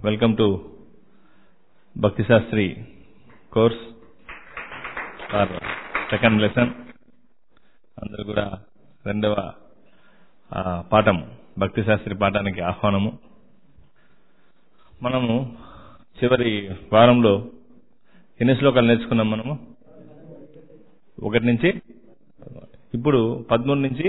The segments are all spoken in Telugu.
Welcome to Bhakti Shastri course for second lesson అందరూ కూడా రెండవ ఆ, పాఠం భక్తి శాస్త్రి పాఠానికి ఆహ్వానము మనము చివరి వారంలో ఎన్ని శ్లోకాలు నేర్చుకున్నాం మనము ఒకటి నుంచి ఇప్పుడు పదమూడు నుంచి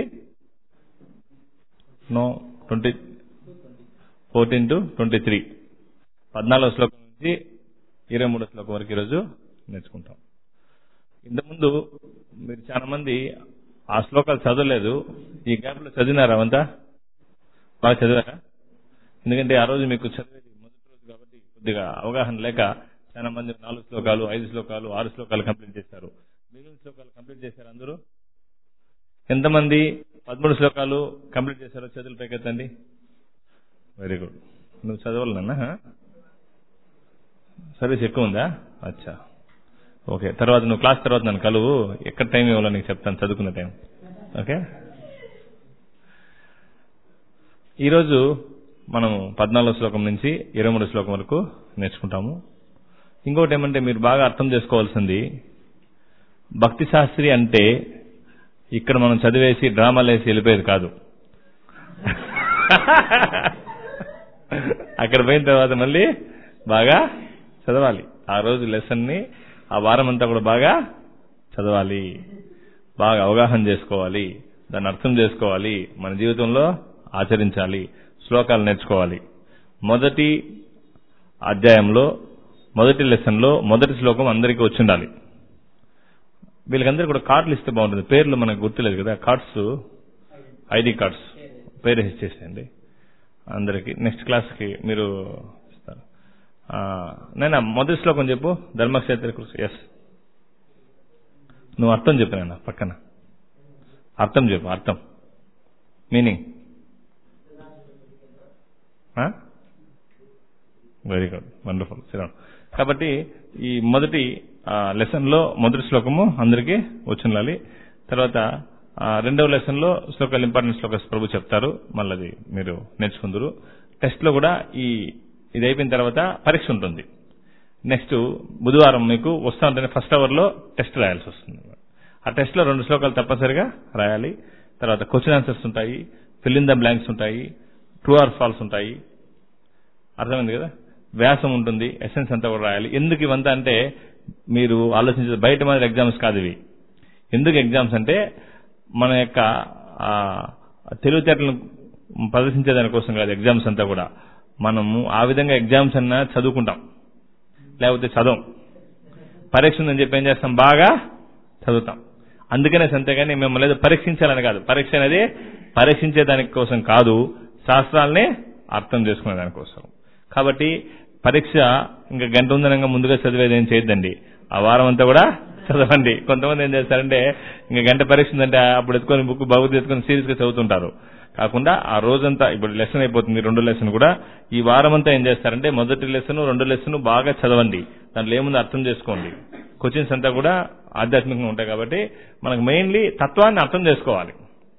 no twenty fourteen to twenty three పద్నాలుగో శ్లోకం నుంచి ఇరవై మూడో శ్లోకం వరకు ఈరోజు నేర్చుకుంటాం ఇంతకుముందు మీరు చాలా మంది ఆ శ్లోకాలు చదవలేదు ఈ గ్యాప్ లో చదివినారా అవంతా బాగా చదివారా ఎందుకంటే ఆ రోజు మీకు చదివేది మొదటి రోజు కాబట్టి కొద్దిగా అవగాహన లేక చాలా మంది నాలుగు శ్లోకాలు ఐదు శ్లోకాలు ఆరు శ్లోకాలు కంప్లీట్ చేశారు మిగిలిన శ్లోకాలు కంప్లీట్ చేశారు అందరూ ఎంతమంది పదమూడు శ్లోకాలు కంప్లీట్ చేశారో చేతులు పైకెత్తండి వెరీ గుడ్ నువ్వు చదవాలి నాన్న సర్వీస్ ఎక్కువ ఉందా అచ్చా ఓకే తర్వాత నువ్వు క్లాస్ తర్వాత నన్ను కలువు ఎక్కడ టైం ఇవ్వాలో నీకు చెప్తాను చదువుకున్న టైం ఓకే ఈరోజు మనం పద్నాలుగో శ్లోకం నుంచి ఇరవై మూడు శ్లోకం వరకు నేర్చుకుంటాము ఇంకోటి ఏమంటే మీరు బాగా అర్థం చేసుకోవాల్సింది భక్తి శాస్త్రి అంటే ఇక్కడ మనం చదివేసి డ్రామాలు వేసి వెళ్ళిపోయేది కాదు అక్కడ పోయిన తర్వాత మళ్ళీ బాగా చదవాలి ఆ రోజు లెసన్ ని ఆ వారం అంతా కూడా బాగా చదవాలి బాగా అవగాహన చేసుకోవాలి దాన్ని అర్థం చేసుకోవాలి మన జీవితంలో ఆచరించాలి శ్లోకాలు నేర్చుకోవాలి మొదటి అధ్యాయంలో మొదటి లెసన్ లో మొదటి శ్లోకం అందరికీ వచ్చి ఉండాలి వీళ్ళకందరికీ కూడా కార్డులు ఇస్తే బాగుంటుంది పేర్లు మనకు గుర్తులేదు కదా కార్డ్స్ ఐడి కార్డ్స్ పేరు ఇచ్చేసేయండి అందరికి నెక్స్ట్ క్లాస్ కి మీరు ఇస్తారు ఆ, నైనా మొదటి శ్లోకం చెప్పు ధర్మక్షేత్ర కృషి ఎస్ నువ్వు అర్థం చెప్పు నాయన పక్కన అర్థం చెప్పు అర్థం meaning very good wonderful Shriram కాబట్టి ఈ మొదటి లెసన్ లో మొదటి శ్లోకము అందరికీ వచ్చిండాలి తర్వాత ఆ, రెండవ లెసన్ లో శ్లోకాలు ఇంపార్టెంట్ శ్లోకస్ ప్రభు చెప్తారు మళ్ళీ అది మీరు నేర్చుకుందరు టెస్ట్ లో కూడా ఈ ఇది అయిపోయిన తర్వాత పరీక్ష ఉంటుంది నెక్స్ట్ బుధవారం మీకు వస్తా ఉంటేనే ఫస్ట్ అవర్ లో టెస్ట్ రాయాల్సి వస్తుంది ఆ టెస్ట్ లో రెండు శ్లోకాలు తప్పనిసరిగా రాయాలి తర్వాత క్వశ్చన్ ఆన్సర్స్ ఉంటాయి ఫిల్ ఇన్ ద బ్లాంక్స్ ఉంటాయి ట్రూ ఆర్ ఫాల్స్ ఉంటాయి అర్థమైంది కదా వ్యాసం ఉంటుంది ఎసెన్స్ అంతా కూడా రాయాలి ఎందుకు ఇవంతా అంటే మీరు ఆలోచించే బయట మాదిరి ఎగ్జామ్స్ కాదు ఇవి ఎందుకు ఎగ్జామ్స్ అంటే మన యొక్క ఆ, తెలివితేటలను ప్రదర్శించే దానికోసం కాదు ఎగ్జామ్స్ అంతా కూడా మనము ఆ విధంగా ఎగ్జామ్స్ అన్నా చదువుకుంటాం లేకపోతే చదవం పరీక్ష ఉందని చెప్పి ఏం చేస్తాం బాగా చదువుతాం అందుకనే అంతేగాని మిమ్మల్ని ఏదో పరీక్షించాలని కాదు పరీక్ష అనేది పరీక్షించే దాని కోసం కాదు శాస్త్రాల్ని అర్థం చేసుకునే దానికోసం కాబట్టి పరీక్ష ఇంకా గంట ఉందనంగా ముందుగా చదివేది ఏం చేయొద్దండి ఆ వారం అంతా కూడా చదవండి కొంతమంది ఏం చేస్తారంటే ఇంకా గంట పరీక్ష ఉందంటే అప్పుడు ఎత్తుకొని బుక్ భగవద్గీత ఎత్తుకొని సీరియస్ గా చదువుతుంటారు కాకుండా ఆ రోజంతా ఇప్పుడు లెసన్ అయిపోతుంది రెండు లెసన్ కూడా ఈ వారం అంతా ఏం చేస్తారంటే మొదటి లెసన్ రెండు లెసన్ బాగా చదవండి దాంట్లో ఏముందో అర్థం చేసుకోండి క్వశ్చన్స్ అంతా కూడా ఆధ్యాత్మికంగా ఉంటాయి కాబట్టి మనకు మెయిన్లీ తత్వాన్ని అర్థం చేసుకోవాలి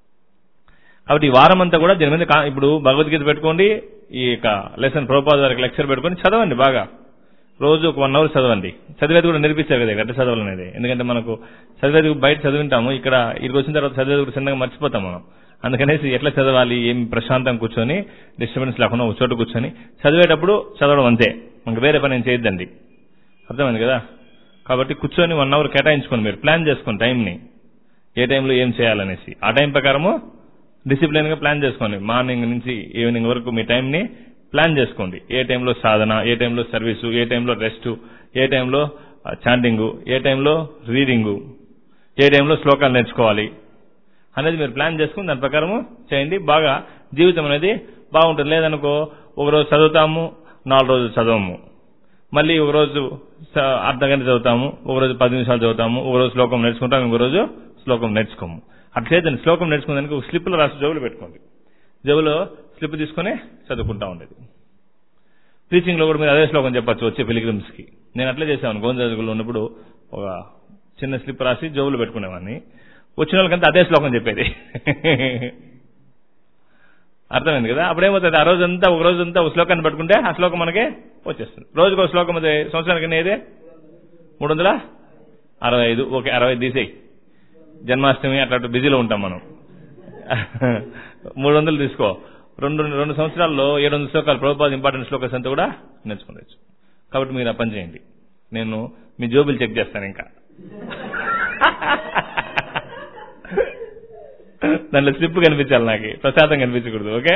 కాబట్టి ఈ వారం అంతా కూడా దీని మీద కా- ఇప్పుడు భగవద్గీత పెట్టుకోండి ఈ యొక్క లెసన్ ప్రోపాద వారికి లెక్చర్ పెట్టుకొని చదవండి బాగా రోజు ఒక వన్ అవర్ చదవండి చదివేది కూడా నేర్పించారు కదా ఎట్లా చదవాలనేది ఎందుకంటే మనకు చదివేది బయట చదివింటాము ఇక్కడ ఇక్కడికి వచ్చిన తర్వాత చదివేది కూడా చిన్నగా మర్చిపోతాం మనం అందుకనేసి ఎట్లా చదవాలి ఏం ప్రశాంతంగా కూర్చొని డిస్టర్బెన్స్ లేకుండా ఒక చోట కూర్చొని చదివేటప్పుడు చదవడం అంతే మనకు వేరే పని ఏం చేయొద్దండి అర్థమైంది కదా కాబట్టి కూర్చొని వన్ అవర్ కేటాయించుకోండి మీరు ప్లాన్ చేసుకోండి టైంని ఏ టైంలో ఏం చేయాలనేసి ఆ టైం ప్రకారము డిసిప్లిన్ గా ప్లాన్ చేసుకోండి మార్నింగ్ నుంచి ఈవినింగ్ వరకు మీ టైంని ప్లాన్ చేసుకోండి ఏ టైంలో సాధన ఏ టైంలో సర్వీసు ఏ టైంలో రెస్ట్ ఏ టైంలో చాంటింగ్ ఏ టైంలో రీడింగ్ ఏ టైంలో శ్లోకాలు నేర్చుకోవాలి అనేది మీరు ప్లాన్ చేసుకుని దాని ప్రకారము చేయండి బాగా జీవితం అనేది బాగుంటుంది లేదనుకో ఒక రోజు చదువుతాము నాలుగు రోజులు చదవము మళ్ళీ ఒక రోజు స- అర్ధ గంట చదువుతాము ఒక రోజు పది నిమిషాలు చదువుతాము ఒక రోజు శ్లోకం నేర్చుకుంటాం ఇంకో రోజు శ్లోకం నేర్చుకోము అట్లా చేద్దండి శ్లోకం నేర్చుకునేదానికి ఒక స్లిప్లో రాసి జోబులు పెట్టుకోండి జోబులో స్లిప్ తీసుకుని చదువుకుంటా ఉండేది టీచింగ్ లో కూడా మీరు అదే శ్లోకం చెప్పచ్చు వచ్చే పిలిగ్రిమ్స్ కి నేను అట్లే చేసాను గోంజాజుగులో ఉన్నప్పుడు ఒక చిన్న స్లిప్ రాసి జోబులు పెట్టుకునేవాడిని వచ్చిన వాళ్ళకంతా అదే శ్లోకం చెప్పేది అర్థమైంది కదా అప్పుడేమవుతుంది ఆ రోజంతా ఒక రోజంతా ఒక శ్లోకాన్ని పట్టుకుంటే ఆ శ్లోకం మనకే వచ్చేస్తుంది రోజుకు ఒక శ్లోకం అది సంవత్సరానికి ఏదే మూడు వందల అరవై ఐదు ఓకే అరవై ఐదు తీసేయి జన్మాష్టమి అట్లా బిజీలో ఉంటాం మనం మూడు వందలు తీసుకో రెండు రెండు సంవత్సరాల్లో ఏడు వందల శ్లోకాలు ప్రభుపాద ఇంపార్టెంట్ శ్లోకాస్ అంతా కూడా నేర్చుకోవచ్చు కాబట్టి మీరు ఆ పని చేయండి నేను మీ జోబులు చెక్ చేస్తాను ఇంకా దాంట్లో స్లిప్ కనిపించాలి నాకు ప్రసాదం కనిపించకూడదు ఓకే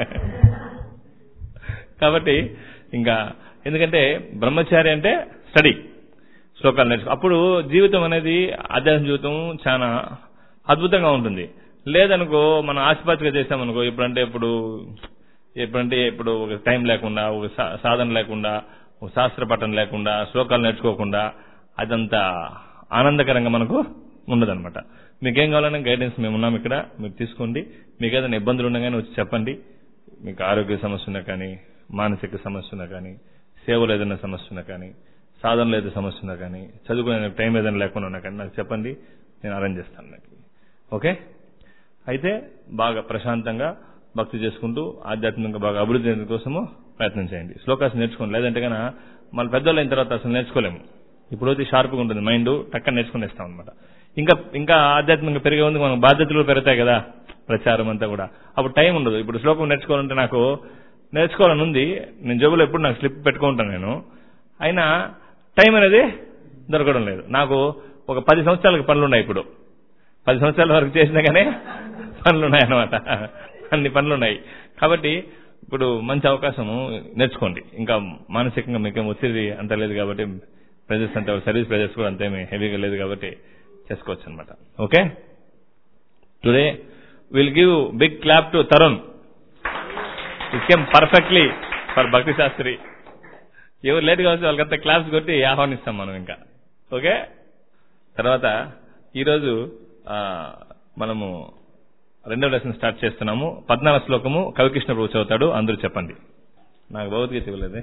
కాబట్టి ఇంకా ఎందుకంటే బ్రహ్మచారి అంటే స్టడీ శ్లోకాలు నేర్చుకో అప్పుడు జీవితం అనేది ఆధ్యాత్మిక జీవితం చాలా అద్భుతంగా ఉంటుంది లేదనుకో మనం ఆసుపత్రిగా చేసామనుకో ఇప్పుడంటే ఇప్పుడు ఎప్పుడంటే ఇప్పుడు ఒక టైం లేకుండా ఒక సా- సాధన లేకుండా ఒక శాస్త్ర పఠనం లేకుండా శ్లోకాలు నేర్చుకోకుండా అదంతా ఆనందకరంగా మనకు ఉండదన్నమాట మీకేం కావాలన్నా గైడెన్స్ మేము ఉన్నాం ఇక్కడ మీరు తీసుకోండి మీకు ఏదైనా ఇబ్బందులు ఉండగానే వచ్చి చెప్పండి మీకు ఆరోగ్య సమస్య ఉన్నా కానీ మానసిక సమస్య ఉన్నా కానీ సేవలో ఏదైనా సమస్య ఉన్నా కానీ సాధనలో ఏదైనా సమస్య ఉన్నా కానీ చదువుకునే టైం ఏదైనా లేకుండా ఉన్నా కానీ నాకు చెప్పండి నేను అరేంజ్ చేస్తాను నాకు ఓకే అయితే బాగా ప్రశాంతంగా భక్తి చేసుకుంటూ ఆధ్యాత్మికంగా బాగా అభివృద్ధి చెందడం కోసము ప్రయత్నం చేయండి శ్లోకాస్ నేర్చుకోండి లేదంటే కనుక మళ్ళీ పెద్దోళ్ళు అయిన తర్వాత అసలు నేర్చుకోలేము ఇప్పుడు అయితే షార్ప్గా ఉంటుంది మైండ్ టక్క నేర్చుకునేస్తాం అనమాట ఇంకా ఇంకా ఆధ్యాత్మికంగా పెరిగే ఉంది మనకు బాధ్యతలు పెరుగుతాయి కదా ప్రచారం అంతా కూడా అప్పుడు టైం ఉండదు ఇప్పుడు శ్లోకం నేర్చుకోవాలంటే నాకు నేర్చుకోవాలని ఉంది నేను జబ్బులో ఎప్పుడు నాకు స్లిప్ పెట్టుకుంటాను నేను అయినా టైం అనేది దొరకడం లేదు నాకు ఒక పది సంవత్సరాలకు పనులు ఉన్నాయి ఇప్పుడు పది సంవత్సరాల వరకు చేసినా కానీ పనులు ఉన్నాయన్నమాట అన్ని పనులు ఉన్నాయి కాబట్టి ఇప్పుడు మంచి అవకాశము నేర్చుకోండి ఇంకా మానసికంగా మీకేం ఒత్తిడి అంత లేదు కాబట్టి ప్రెజర్స్ అంత సర్వీస్ ప్రెజర్స్ కూడా అంతేమీ హెవీగా లేదు కాబట్టి చేసుకోవచ్చు అనమాట okay today will give big clap to Tarun it came perfectly for Bhakti Shastri ఎవరు లేట్గా వస్తే వాళ్ళకంతా క్లాప్స్ కొట్టి ఆహ్వానిస్తాం మనం ఇంకా ఓకే తర్వాత ఈరోజు ఆ, మనము రెండవ లెసన్ స్టార్ట్ చేస్తున్నాము పద్నాలుగు శ్లోకము కవికృష్ణ ప్రభు చదువుతాడు అందరూ చెప్పండి నాకు భగవద్గీత ఇవ్వలేదే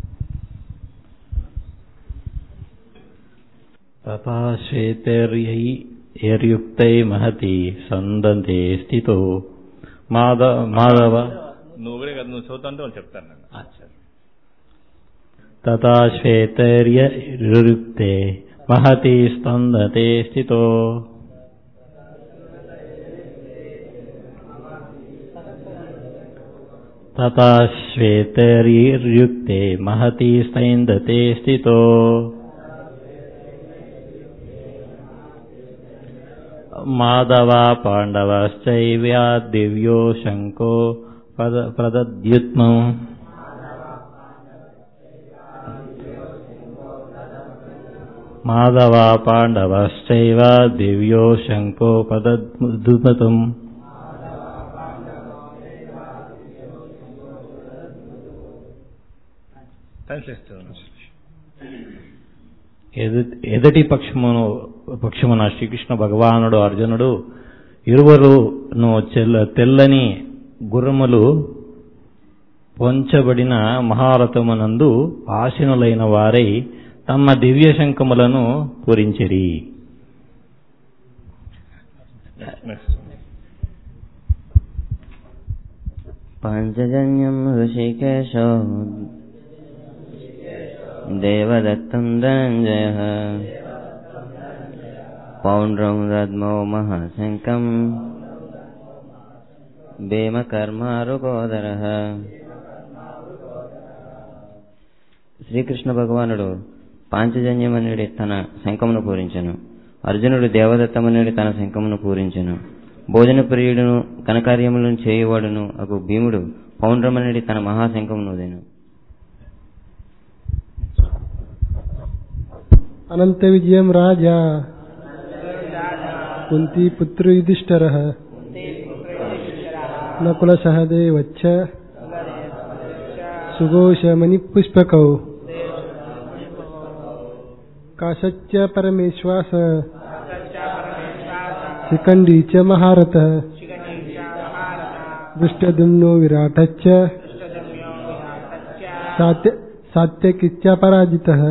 తథాశ్వేతైర్యుక్తై మహతి సందంతే స్థితో మాధవ మాధవ నువ్వు కూడా కదా నువ్వు చదువుతా అంటే వాళ్ళు చెప్తాను నేను తథాశ్వేతైర్యుక్తే మహతి స్పందతే స్థితో తథాశ్వేతైర్యుక్తే మహతి స్తైందతే స్థితో మాధవా పాండవశ్చైవ్యా దివ్యో శంకో ప్రద ప్రదద్యుత్మం మాధవా పాండవశ్చైవ దివ్యో శంకో ప్రదద్యుతం ట్రాన్స్లేట్ చదవండి. ఎదు- ఎదటి పక్షమును పక్షమున శ్రీకృష్ణ భగవానుడు అర్జునుడు ఇరువురును చెల్ల తెల్లని గుర్రములు పొంచబడిన మహారథమునందు ఆసీనులైన వారై తమ దివ్య శంఖములను పూరించిరి నెక్స్ట్ पाञ्चजन्यं ऋषिकेशो देवदत्तं धनञ्जयः पौण्ड्रं दद्मो महाशङ्कम् భీమకర్మారుగోదరః శ్రీకృష్ణ భగవానుడు పాంచజన్యమనుడి తన శంఖమును పూరించెను అర్జునుడు దేవదత్తమనుడి తన శంఖమును పూరించెను భోజన ప్రియుడును ఘనకార్యములను చేయువాడును అగు భీముడు పౌండ్రమనుడి తన మహాశంఖమును ఊదెను అనంత విజయం రాజా కుంతి పుత్ర యుధిష్ఠర నకుల సహదేవచ్చ సుఘోషమణి పుష్పకౌ కాశచ్చ పరమేశ్వాస శిఖండీ చ మహారథ దృష్టదుమ్నో విరాటచ్చ సాత్య సాత్యకిచ్చ పరాజితః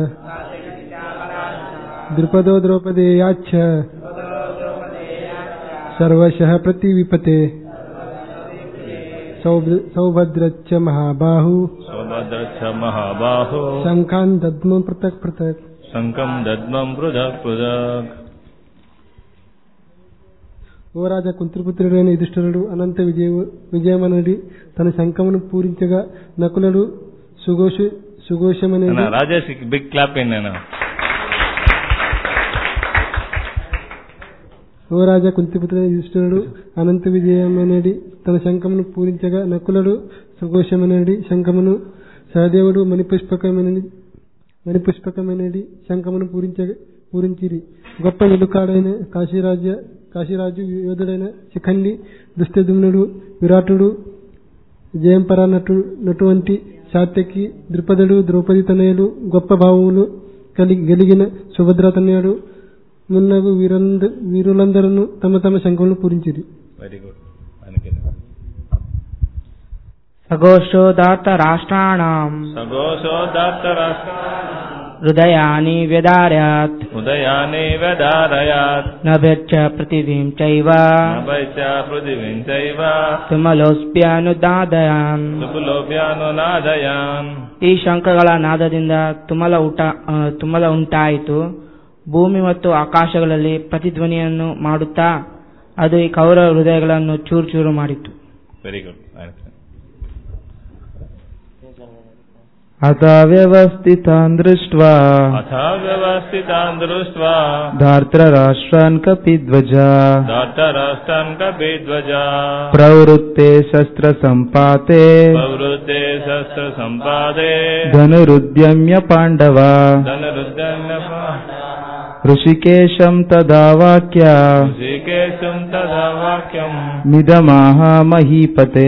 ద్రుపదో ద్రౌపదేయాచ్చ సర్వశః ప్రతివిపతే సౌభ- సౌభద్రచ్చ మహాబాహు సౌభద్రచ్చ మహాబాహో శంఖాన్ దద్మ పృథక్ పృథక్ శంఖం దద్మం పృథక్ పృథక్ ఓ రాజా కుంత్రిపుత్రుడైన యుధిష్ఠిరుడు అనంత విజయ విజయమనుడి తన శంఖమును పూరించగా నకులుడు సుఘోష సుఘోషమనేది అన్న రాజేష్ బిగ్ క్లాప్ అయింది నేను ఓ రాజా కుంతిపుత్రుడైన యుధిష్ఠిరుడు అనంత విజయమనేది తన శంఖమును పూరించగా నకులుడు సుఘోషమనేది శంఖమును సహదేవుడు మణిపుష్పకమైనది మణిపుష్పకమైనది శంఖమును పూరించ పూరించిరి గొప్ప వెలుకాడైన కాశీరాజ్య కాశీరాజు యోధుడైన శిఖండి దుష్టదుమ్నుడు విరాటుడు జయంపర నటు నటువంటి శాత్యకి ద్రుపదుడు ద్రౌపది తనయులు గొప్ప భావములు కలిగి గలిగిన సుభద్ర తనయుడు మున్నగు వీరంద వీరులందరూ తమ తమ శంఖములు పూరించిరి వెరీ గుడ్ ఆయనకి सघोषोदात्तराष्ट्राणाम् సగోషోదాత్తరాష్ట్ర हृदयानि व्यदार्यात् ఉదయానే వ్యధారయాత్ नभेच्च पृथिवीं चैव నభైచ పృథివీం చైవ ತುಮಲೋಸ್ಪ್ಯಾನುದಾದಯಾನ್ సుపులోభ్యానునాదయాన్ ಈ ಶಂಖಗಳ ನಾದದಿಂದ ತುಮಲ ಊಟ ಆ, ತುಮಲ ಉಂಟಾಯಿತು ಭೂಮಿ ಮತ್ತು ಆಕಾಶಗಳಲ್ಲಿ ಪ್ರತಿಧ್ವನಿಯನ್ನು ಮಾಡುತ್ತಾ ಅದು ಈ ಕೌರವ ಹೃದಯಗಳನ್ನು ಚೂರು ಚೂರು ಮಾಡಿತು వెరీ గుడ్ ఆయనకి अथ व्यवस्थितान् दृष्ट्वा అథ వ్యవస్థితాన్ దృష్ట్వా धार्तराष्ट्रान् कपिध्वजा దాతరాష్ట్రాన్ కపిధ్వజ प्रवृत्ते शस्त्रसम्पाते ప్రవృత్తే శస్త్ర సంపాదే धनुरुद्यम्य पाण्डवा ధనరుద్ధన్య ऋषिकेशं तदा वाक्या ఋషికేశం తదా వాక్యం मिदमाह महीपते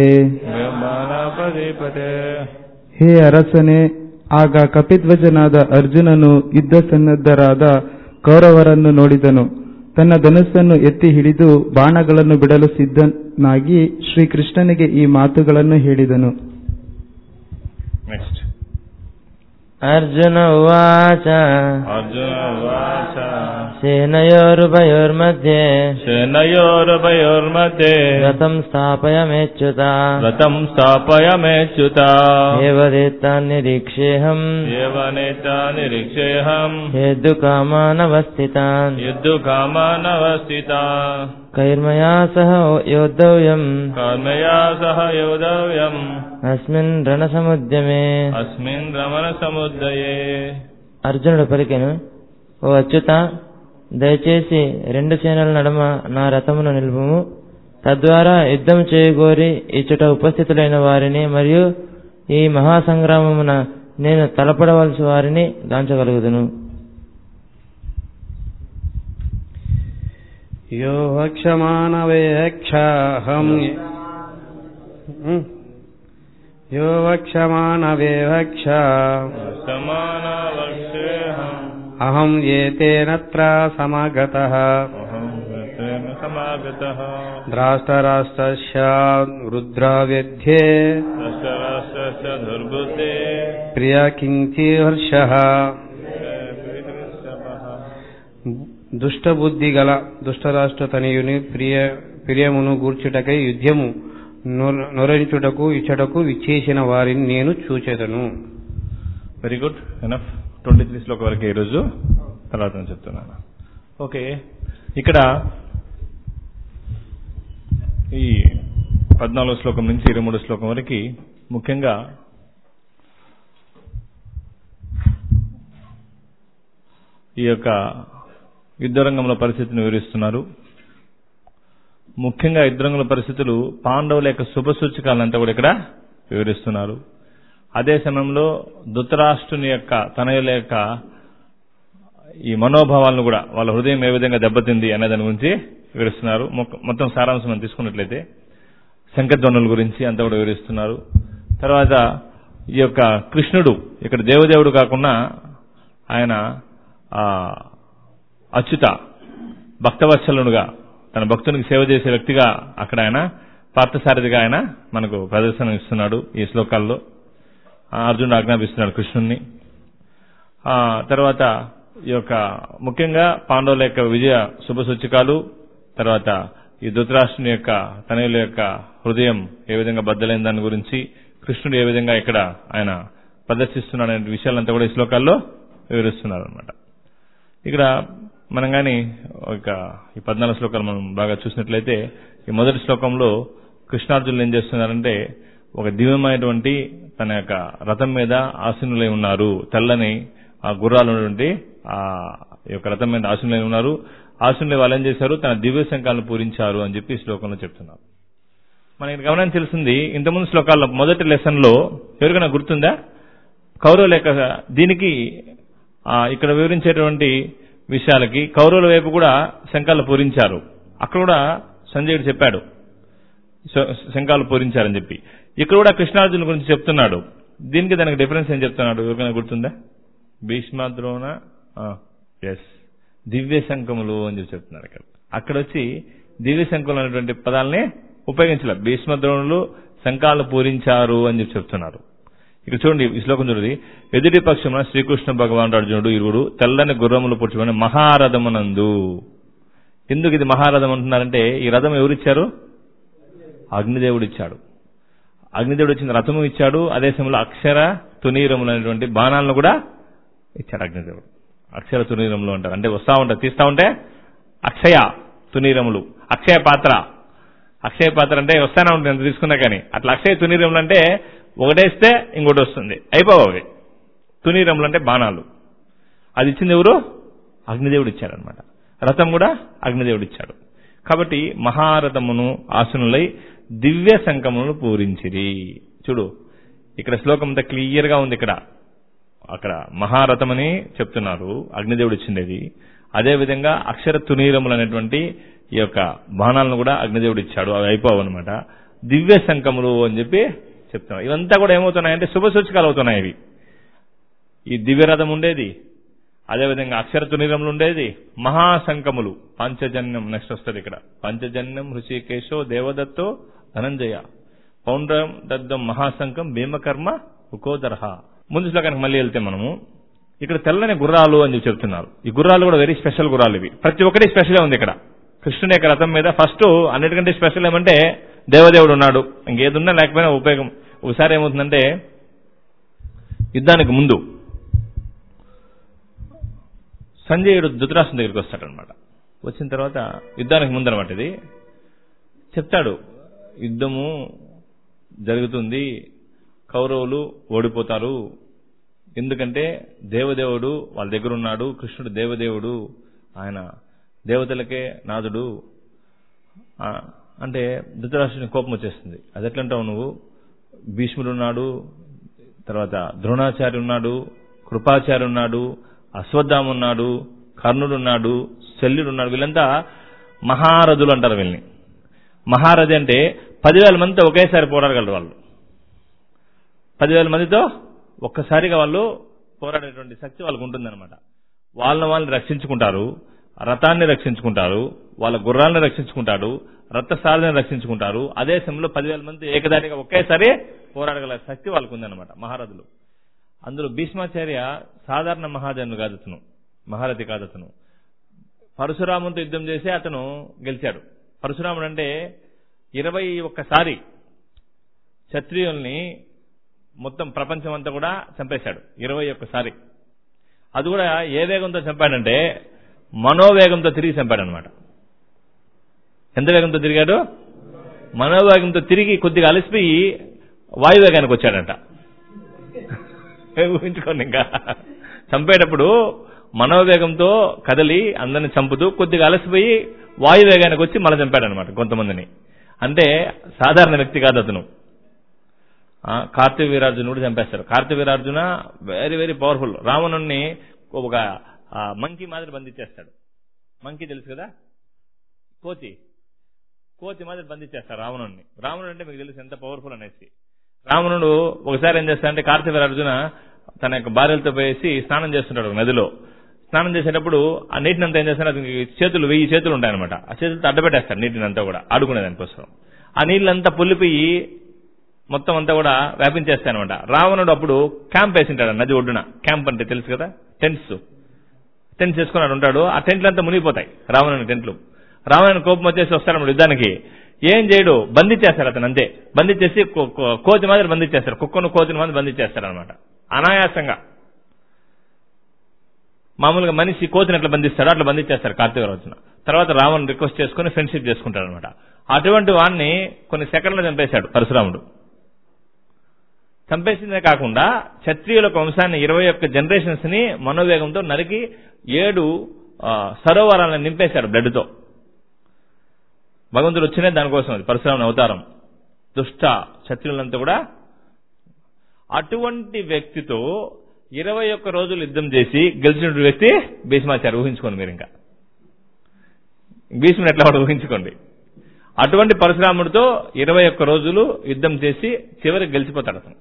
పదే ಹೇ ಅರಸನೇ ಆಗ ಕಪಿಧ್ವಜನಾದ ಅರ್ಜುನನು ಯುದ್ಧ ಸನ್ನದ್ಧರಾದ ಕೌರವರನ್ನು ನೋಡಿದನು ತನ್ನ ಧನುಸ್ಸನ್ನು ಎತ್ತಿ ಹಿಡಿದು ಬಾಣಗಳನ್ನು ಬಿಡಲು ಸಿದ್ಧನಾಗಿ ಶ್ರೀಕೃಷ್ಣನಿಗೆ ಈ ಮಾತುಗಳನ್ನು ಹೇಳಿದನು నెక్స్ట్ अर्जुन उवाच అర్జున వాచ सेनयोरुभयोर्मध्ये శనయోరుభయోర్मध्ये रथं स्थापयमेच्युत రథం స్థాపయమేచ్యుత देवदेत्तान्निरीक्ष्येऽहम् ఏవ నేత నిరీక్షేహం हेद्दुकामानवस्थितान् యుద్ధకామానవస్థిత कैर्मया सह योद्धव्यम् కర్మయా సహ యోధవ్యం अस्मिन् रणसमुद्यमे అస్మిన్ రమణ సముద్దయే అర్జునుడు పలికెను ఓ అచ్యుత దయచేసి రెండు సేనల నడుమ నా రథమును నిలుపుము తద్వారా యుద్ధం చేయగోరి ఇచ్చట ఉపస్థితులైన వారిని మరియు ఈ మహాసంగ్రామమున నేను తలపడవలసి వారిని గాంచగలుగుదును यो वक्षमानवेक्षाहम् यो वक्षमानवेवक्षा సమానవర్షేహం अहम् एतेनत्र समागतः అహం గతేన సమాగతః द्राष्टराष्ट्रस्य रुद्राव्यध्ये దశరాష్ట్రస్య దుర్బుద్ధే ప్రియకించిహర్షः దుష్టబుద్ధి గల దుష్టరాష్ట్ర తనయుని ప్రియ ప్రియమును గూర్చుటకై యుద్ధము నొర- నొరించుటకు ఇచ్చటకు విచ్చేసిన వారిని నేను చూచెదను very good enough twenty three శ్లోక వరకు ఈరోజు తర్వాత నేను చెప్తున్నాను ఓకే ఇక్కడ ఈ పద్నాలుగో శ్లోకం నుంచి ఇరవై మూడో శ్లోకం వరకు ముఖ్యంగా ఈ యొక్క యుద్ధరంగంలో పరిస్థితిని వివరిస్తున్నారు ముఖ్యంగా యుద్ధరంగంలో పరిస్థితులు పాండవుల యొక్క శుభ సూచకాలంతా కూడా ఇక్కడ వివరిస్తున్నారు అదే సమయంలో ధృతరాష్ట్రుని యొక్క తనయుల యొక్క ఈ మనోభావాలను కూడా వాళ్ళ హృదయం ఏ విధంగా దెబ్బతింది అనే దాని గురించి వివరిస్తున్నారు మొక్క- మొత్తం సారాంశం మనం తీసుకున్నట్లయితే శంఖధ్వనుల గురించి అంతా కూడా వివరిస్తున్నారు తర్వాత ఈ యొక్క కృష్ణుడు ఇక్కడ దేవదేవుడు కాకుండా ఆయన ఆ, అచ్యుత భక్తవత్సలుడుగా తన భక్తునికి సేవ చేసే వ్యక్తిగా అక్కడ ఆయన పార్థసారథిగా ఆయన మనకు ప్రదర్శన ఇస్తున్నాడు ఈ శ్లోకాల్లో ఆ, అర్జునుడు ఆజ్ఞాపిస్తున్నాడు కృష్ణుణ్ణి ఆ తర్వాత ఈ యొక్క ముఖ్యంగా పాండవుల యొక్క విజయ శుభ సూచకాలు తర్వాత ఈ ధృతరాష్ట్రుని యొక్క తనయుల యొక్క హృదయం ఏ విధంగా బద్దలైన దాని గురించి కృష్ణుడు ఏ విధంగా ఇక్కడ ఆయన ప్రదర్శిస్తున్నాడు అనే విషయాలంతా కూడా ఈ శ్లోకాల్లో వివరిస్తున్నారు అనమాట ఇక్కడ మనం కానీ ఒక ఈ పద్నాలుగు శ్లోకాలు మనం బాగా చూసినట్లయితే ఈ మొదటి శ్లోకంలో కృష్ణార్జునులు ఏం చేస్తున్నారంటే ఒక దివ్యమైనటువంటి తన యొక్క రథం మీద ఆసీనులై ఉన్నారు తెల్లని ఆ గుర్రాలు ఉన్నటువంటి ఆ యొక్క రథం మీద ఆసీనులై ఉన్నారు ఆసీనులై వాళ్ళు ఏం చేశారు తన దివ్య శంఖాలను పూరించారు అని చెప్పి ఈ శ్లోకంలో చెప్తున్నారు మనకి గమనించాల్సింది ఇంతకుముందు శ్లోకాల్లో మొదటి లెసన్ లో ఎవరికైనా గుర్తుందా కౌరవుల యొక్క దీనికి ఆ, ఇక్కడ వివరించేటువంటి విషయాలకి కౌరవుల వైపు కూడా శంఖాలు పూరించారు అక్కడ కూడా సంజయుడు చెప్పాడు శ- శంఖాలు పూరించారని చెప్పి ఇక్కడ కూడా కృష్ణార్జున గురించి చెప్తున్నాడు దీనికి దానికి డిఫరెన్స్ ఏం చెప్తున్నాడు ఎవరికైనా గుర్తుందా భీష్మద్రోణ ఎస్ దివ్య శంఖములు అని చెప్పి చెప్తున్నారు ఇక్కడ అక్కడ వచ్చి దివ్య శంఖములు అనేటువంటి పదాలని ఉపయోగించలే భీష్మద్రోణులు శంఖాలు పూరించారు అని చెప్పి చెప్తున్నారు ఇక్కడ చూడండి ఈ శ్లోకం చూడండి ఎదుటి పక్షమున శ్రీకృష్ణ భగవానుడు అర్జునుడు ఇరువురు తెల్లని గుర్రములు పుట్టుకొని మహారథమునందు ఎందుకు ఇది మహారథం అంటున్నారంటే ఈ రథం ఎవరిచ్చారు అగ్నిదేవుడు ఇచ్చాడు అగ్నిదేవుడు ఇచ్చిన రథము ఇచ్చాడు అదే సమయంలో అక్షర తునీరములు అనేటువంటి బాణాలను కూడా ఇచ్చాడు అగ్నిదేవుడు అక్షర తునీరములు అంటారు అంటే వస్తా ఉంటారు తీస్తా ఉంటే అక్షయ తునీరములు అక్షయ పాత్ర అక్షయ పాత్ర అంటే వస్తానే ఉంటుంది ఎంత తీసుకున్నా కానీ అట్లా అక్షయ తునీరములు అంటే ఒకటేస్తే ఇంకోటి వస్తుంది అయిపోవాలి తునీరములు అంటే బాణాలు అది ఇచ్చింది ఎవరు అగ్నిదేవుడు ఇచ్చాడనమాట రథం కూడా అగ్నిదేవుడు ఇచ్చాడు కాబట్టి మహారథమును ఆసనులై దివ్య శంఖమును పూరించిరి చూడు ఇక్కడ శ్లోకం అంతా క్లియర్ గా ఉంది ఇక్కడ అక్కడ మహారథమని చెప్తున్నారు అగ్నిదేవుడు ఇచ్చిండేది అదే విధంగా అక్షర తునీరములు అనేటువంటి ఈ యొక్క బాణాలను కూడా అగ్నిదేవుడు ఇచ్చాడు అవి అయిపోవు అనమాట దివ్య శంఖములు అని చెప్పి చెప్తున్నారు ఇవంతా కూడా ఏమవుతున్నాయంటే శుభ సూచకాలు అవుతున్నాయి ఇవి ఈ దివ్యరథం ఉండేది అదేవిధంగా అక్షర తునీరములు ఉండేది మహాశంఖములు పంచజన్యం నెక్స్ట్ వస్తుంది ఇక్కడ పంచజన్యం హృషికేశో దేవదత్తో ధనంజయ పౌండ్రం దద్దం మహాశంఖం భీమకర్మ ఉకోదరహ ముందు శ్లోకానికి మళ్ళీ వెళ్తే మనము ఇక్కడ తెల్లని గుర్రాలు అని చెప్పి చెప్తున్నారు ఈ గుర్రాలు కూడా వెరీ స్పెషల్ గుర్రాలు ఇవి ప్రతి ఒక్కటి స్పెషల్ ఉంది ఇక్కడ కృష్ణుని యొక్క రథం మీద ఫస్ట్ అన్నిటికంటే స్పెషల్ ఏమంటే దేవదేవుడు ఉన్నాడు ఇంకేది ఉన్నా లేకపోయినా ఉపయోగం ఒకసారి ఏమవుతుందంటే యుద్ధానికి ముందు సంజయుడు ధృతరాష్ట్రం దగ్గరికి వస్తాడనమాట వచ్చిన తర్వాత యుద్ధానికి ముందు అనమాట ఇది చెప్తాడు యుద్ధము జరుగుతుంది కౌరవులు ఓడిపోతారు ఎందుకంటే దేవదేవుడు వాళ్ళ దగ్గర ఉన్నాడు కృష్ణుడు దేవదేవుడు ఆయన దేవతలకే నాథుడు ఆ, అంటే ధృతరాష్ట్రుని కోపం వచ్చేస్తుంది అది ఎట్లంటావు నువ్వు భీష్ముడు ఉన్నాడు తర్వాత ద్రోణాచార్య ఉన్నాడు కృపాచార్య ఉన్నాడు అశ్వత్థామ ఉన్నాడు కర్ణుడు ఉన్నాడు శల్యుడు ఉన్నాడు వీళ్ళంతా మహారథులు అంటారు వీళ్ళని మహారథి అంటే పదివేల మందితో ఒకేసారి పోరాడగలరు వాళ్ళు పదివేల మందితో ఒక్కసారిగా వాళ్ళు పోరాడేటువంటి శక్తి వాళ్ళకు ఉంటుందన్నమాట వాళ్ళని వాళ్ళని రక్షించుకుంటారు రథాన్ని రక్షించుకుంటారు వాళ్ళ గుర్రాలను రక్షించుకుంటారు రథసారథిని రక్షించుకుంటారు అదే సమయంలో పదివేల మంది ఏకదాటిగా ఒకేసారి పోరాడగల శక్తి వాళ్ళకు ఉందన్నమాట మహారథులు అందులో భీష్మాచార్య సాధారణ మహాజనుడు కాదు అతను మహారథి కాదు అతను పరశురామునితో యుద్ధం చేసి అతను గెలిచాడు పరశురాముడు అంటే ఇరవై ఒక్కసారి క్షత్రియుల్ని మొత్తం ప్రపంచం అంతా కూడా చంపేశాడు ఇరవై ఒక్కసారి అది కూడా ఏ వేగంతో చంపాడంటే మనోవేగంతో తిరిగి చంపాడనమాట ఎంత వేగంతో తిరిగాడు మనోవేగంతో తిరిగి కొద్దిగా అలసిపోయి వాయువేగానికి వచ్చాడంట ఊహించుకోండి ఇంకా చంపేటప్పుడు మనోవేగంతో కదలి అందరిని చంపుతూ కొద్దిగా అలసిపోయి వాయువేగానికి వచ్చి మళ్ళీ చంపాడనమాట కొంతమందిని అంటే సాధారణ వ్యక్తి కాదు అతను ఆ, కార్తీక వీరార్జున కూడా చంపేస్తారు Karthika Veerarjuna very very powerful రావణుణ్ణి ఒక మంకీ మాదిరి బంధించేస్తాడు మంకీ తెలుసు కదా కోతి కోతి మాదిరి బంధించేస్తాడు రావణుణ్ణి రావణుడు అంటే మీకు తెలుసు ఎంత పవర్ఫుల్ అనేసి రావణుడు ఒకసారి ఏం చేస్తాడంటే కార్తీక వీరార్జున తన యొక్క భార్యలతో పోయేసి స్నానం చేస్తుంటాడు ఒక నదిలో స్నానం చేసేటప్పుడు ఆ నీటిని అంతా ఏం చేస్తాడు అతనికి చేతులు వెయ్యి చేతులు ఉంటాయన్నమాట ఆ చేతులతో అడ్డపెట్టేస్తాడు నీటిని అంతా కూడా ఆడుకునే దానికోసం ఆ నీళ్ళంతా పొల్లిపోయి మొత్తం అంతా కూడా వ్యాపించేస్తాయన్నమాట రావణుడు అప్పుడు క్యాంప్ వేసింటాడు నది ఒడ్డున క్యాంప్ అంటే తెలుసు కదా టెంట్స్ టెంట్స్ వేసుకున్నాడు ఉంటాడు ఆ టెంట్లు అంతా మునిగిపోతాయి రావణుని టెంట్లు రామాయణ కోపం వచ్చేసి వస్తాడు యుద్ధానికి ఏం చేయడు బంధించేస్తారు అతను అంతే బంధించేసి కో- కో- కోతి మాదిరి బంధించేస్తారు కుక్కను కోతిని మాదిరి బంధించేస్తారు అనమాట అనాయాసంగా మామూలుగా మనిషి కోతిని ఎట్లా బంధిస్తాడో అట్లా బంధించేస్తారు కార్తీక రోజున తర్వాత రావణ్ రిక్వెస్ట్ చేసుకుని ఫ్రెండ్షిప్ చేసుకుంటాడు అనమాట అటువంటి వాడిని కొన్ని సెకండ్లు చంపేశాడు పరశురాముడు చంపేసిందే కాకుండా క్షత్రియుల యొక్క వంశాన్ని ఇరవై ఒక్క జనరేషన్స్ ని మనోవేగంతో నరికి ఏడు ఆ, సరోవరాలను నింపేశాడు బ్లడ్తో భగవంతుడు వచ్చినే దానికోసం అది పరశురాముని అవతారం దుష్ట క్షత్రియులంతా కూడా అటువంటి వ్యక్తితో ఇరవై ఒక్క రోజులు యుద్ధం చేసి గెలిచిన వ్యక్తి భీష్మాచార్య ఊహించుకోండి మీరు ఇంకా భీష్ముని ఎట్లా వాడు ఊహించుకోండి అటువంటి పరశురాముడితో ఇరవై ఒక్క రోజులు యుద్ధం చేసి చివరికి గెలిచిపోతాడు అతను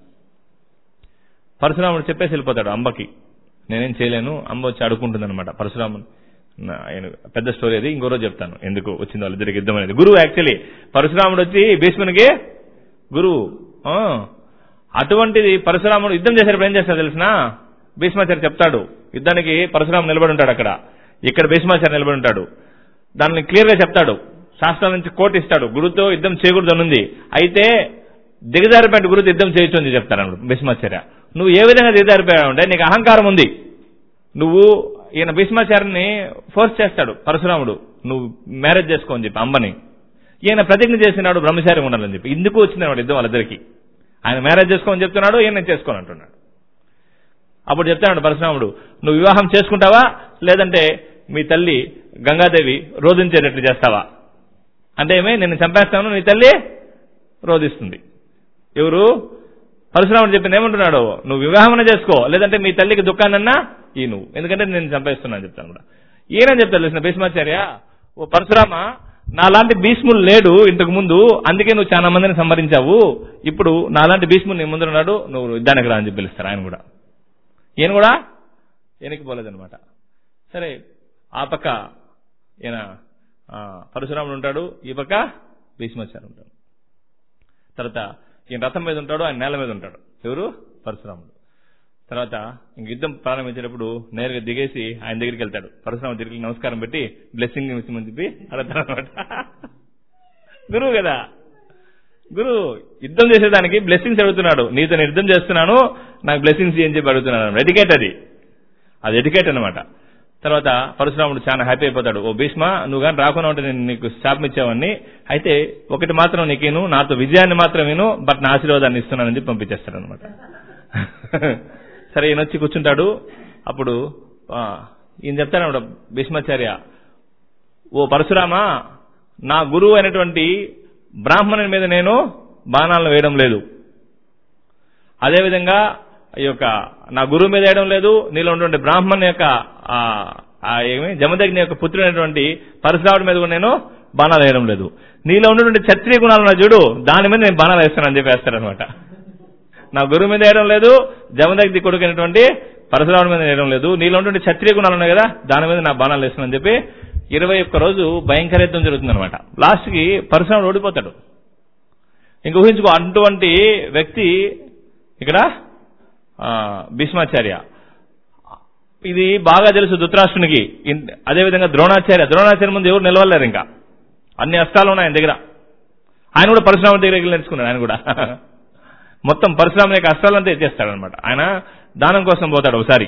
పరశురాముడు చెప్పేసి వెళ్ళిపోతాడు అంబకి నేనేం చేయలేను అంబ వచ్చి అడుక్కుంటుంది అనమాట పరశురాముడు నా- ఆయన పెద్ద స్టోరీ అది ఇంకో రోజు చెప్తాను ఎందుకు వచ్చిందో వాళ్ళిద్దరికి యుద్ధం అనేది గురువు యాక్చువల్లీ పరశురాముడు వచ్చి భీష్మునికి గురువు ఆ. అటువంటిది పరశురాముడు యుద్ధం చేసేటప్పుడు ఏం చేస్తాడు తెలిసిన భీష్మాచార్య చెప్తాడు యుద్ధానికి పరశురాముడు నిలబడి ఉంటాడు అక్కడ ఇక్కడ భీష్మాచార్య నిలబడి ఉంటాడు దాన్ని క్లియర్ గా చెప్తాడు శాస్త్రం నుంచి కోట్ ఇస్తాడు గురుతో యుద్ధం చేయకూడదు అనుంది అయితే దిగజారిపోయిన గురుతో యుద్ధం చేయొచ్చు అని చెప్తాడు అన్నాడు భీష్మాచార్య నువ్వు ఏ విధంగా దిగజారిపోయావు అంటే నీకు అహంకారం ఉంది నువ్వు ఈయన భీష్మాచార్యని ఫోర్స్ చేస్తాడు పరశురాముడు నువ్వు మ్యారేజ్ చేసుకో అని చెప్పి అమ్మని ఈయన ప్రతిజ్ఞ చేసినాడు బ్రహ్మచారి ఉండాలని చెప్పి ఇందుకు వచ్చింది వాడు యుద్ధం వాళ్ళిద్దరికి ఆయన మ్యారేజ్ చేసుకోమని చెప్తున్నాడు ఈయన నేను చేసుకోను అంటున్నాడు అప్పుడు చెప్తాడు పరశురాముడు నువ్వు వివాహం చేసుకుంటావా లేదంటే మీ తల్లి గంగాదేవి రోధించేటట్లు చేస్తావా అంటే ఏమే నేను చంపేస్తాను నీ తల్లి రోధిస్తుంది ఎవరు పరశురాముడు చెప్పింది ఏమంటున్నాడు నువ్వు వివాహం చేసుకో లేదంటే మీ తల్లికి దుఃఖాన్నన్నా ఈ నువ్వు ఎందుకంటే నేను చంపేస్తున్నాను చెప్తాను కూడా ఈయన చెప్తాడు తెలిసిన భీష్మాచార్య ఓ పరశురామ నాలాంటి భీష్ములు లేడు ఇంతకు ముందు అందుకే నువ్వు చాలా మందిని సంహరించావు ఇప్పుడు నాలాంటి భీష్ముడు నీ ముందున్నాడు నువ్వు యుద్ధానికి రా అని చెప్పి పిలుస్తారు ఆయన కూడా ఈయన కూడా వెనక్కి పోలేదనమాట సరే ఆ పక్క ఈయన ఆ, పరశురాముడు ఉంటాడు ఈ పక్క భీష్మాచార్య ఉంటాడు తర్వాత ఈయన రథం మీద ఉంటాడు ఆయన నేల మీద ఉంటాడు ఎవరు పరశురాముడు తర్వాత ఇంక యుద్ధం ప్రారంభించేటప్పుడు నేరుగా దిగేసి ఆయన దగ్గరికి వెళ్తాడు పరశురామ తిరిగి నమస్కారం పెట్టి బ్లెస్సింగ్ ఇచ్చమని చెప్పి అడుగుతాడు అనమాట గురువు కదా గురు యుద్ధం చేసేదానికి బ్లెస్సింగ్స్ అడుగుతున్నాడు నీతో నేను యుద్ధం చేస్తున్నాను నాకు బ్లెస్సింగ్స్ అని చెప్పి అడుగుతున్నాను ఎటికేట్ అది అది ఎటికేట్ అనమాట తర్వాత పరశురాముడు చాలా హ్యాపీ అయిపోతాడు ఓ భీష్మ నువ్వు కానీ రాకుండా ఉంటే నేను నీకు శాపం ఇచ్చావని అయితే ఒకటి మాత్రం నీకేను నాతో విజయాన్ని మాత్రం విను బట్ నా ఆశీర్వాదాన్ని ఇస్తున్నానని చెప్పి పంపించేస్తాడు అనమాట సరే ఈయన వచ్చి కూర్చుంటాడు అప్పుడు ఆ, ఈయన చెప్తాడు అన్నమాట భీష్మాచార్య ఓ పరశురామ నా గురువు అయినటువంటి బ్రాహ్మణుని మీద నేను బాణాలను వేయడం లేదు అదేవిధంగా ఈ యొక్క నా గురువు మీద వేయడం లేదు నీలో ఉన్నటువంటి బ్రాహ్మణ్ యొక్క ఆ, ఆ ఏమి జమదగ్ని యొక్క పుత్రుడైనటువంటి పరశురాముడి మీద కూడా నేను బాణాలు వేయడం లేదు నీలో ఉన్నటువంటి క్షత్రియ గుణాలు ఉన్నాయి చూడు దాని మీద నేను బాణాలు వేస్తానని చెప్పి వేస్తారనమాట నా గురువు మీద వేయడం లేదు జమదగ్ని కొడుకైనటువంటి పరశురాముడి మీద వేయడం లేదు నీలో ఉన్నటువంటి క్షత్రియ గుణాలు ఉన్నాయి కదా దాని మీద నా బాణాలు వేస్తానని చెప్పి ఇరవై ఒక్క రోజు భయంకర యుద్ధం జరుగుతుంది అనమాట లాస్ట్కి పరశురాముడు ఓడిపోతాడు ఇంక ఊహించుకో అటువంటి వ్యక్తి ఇక్కడ ఆ, భీష్మాచార్య ఇది బాగా తెలుసు ధృతరాష్ట్రునికి ఇన్- అదేవిధంగా ద్రోణాచార్య ద్రోణాచార్య ముందు ఎవరు నిలవలేరు ఇంకా అన్ని అస్త్రాలు ఉన్నాయి ఆయన దగ్గర ఆయన కూడా పరశురామ దగ్గర వెళ్ళి నేర్చుకున్నాడు ఆయన కూడా మొత్తం పరశురామ యొక్క అస్త్రాలంతా ఎత్తేస్తాడనమాట ఆయన దానం కోసం పోతాడు ఒకసారి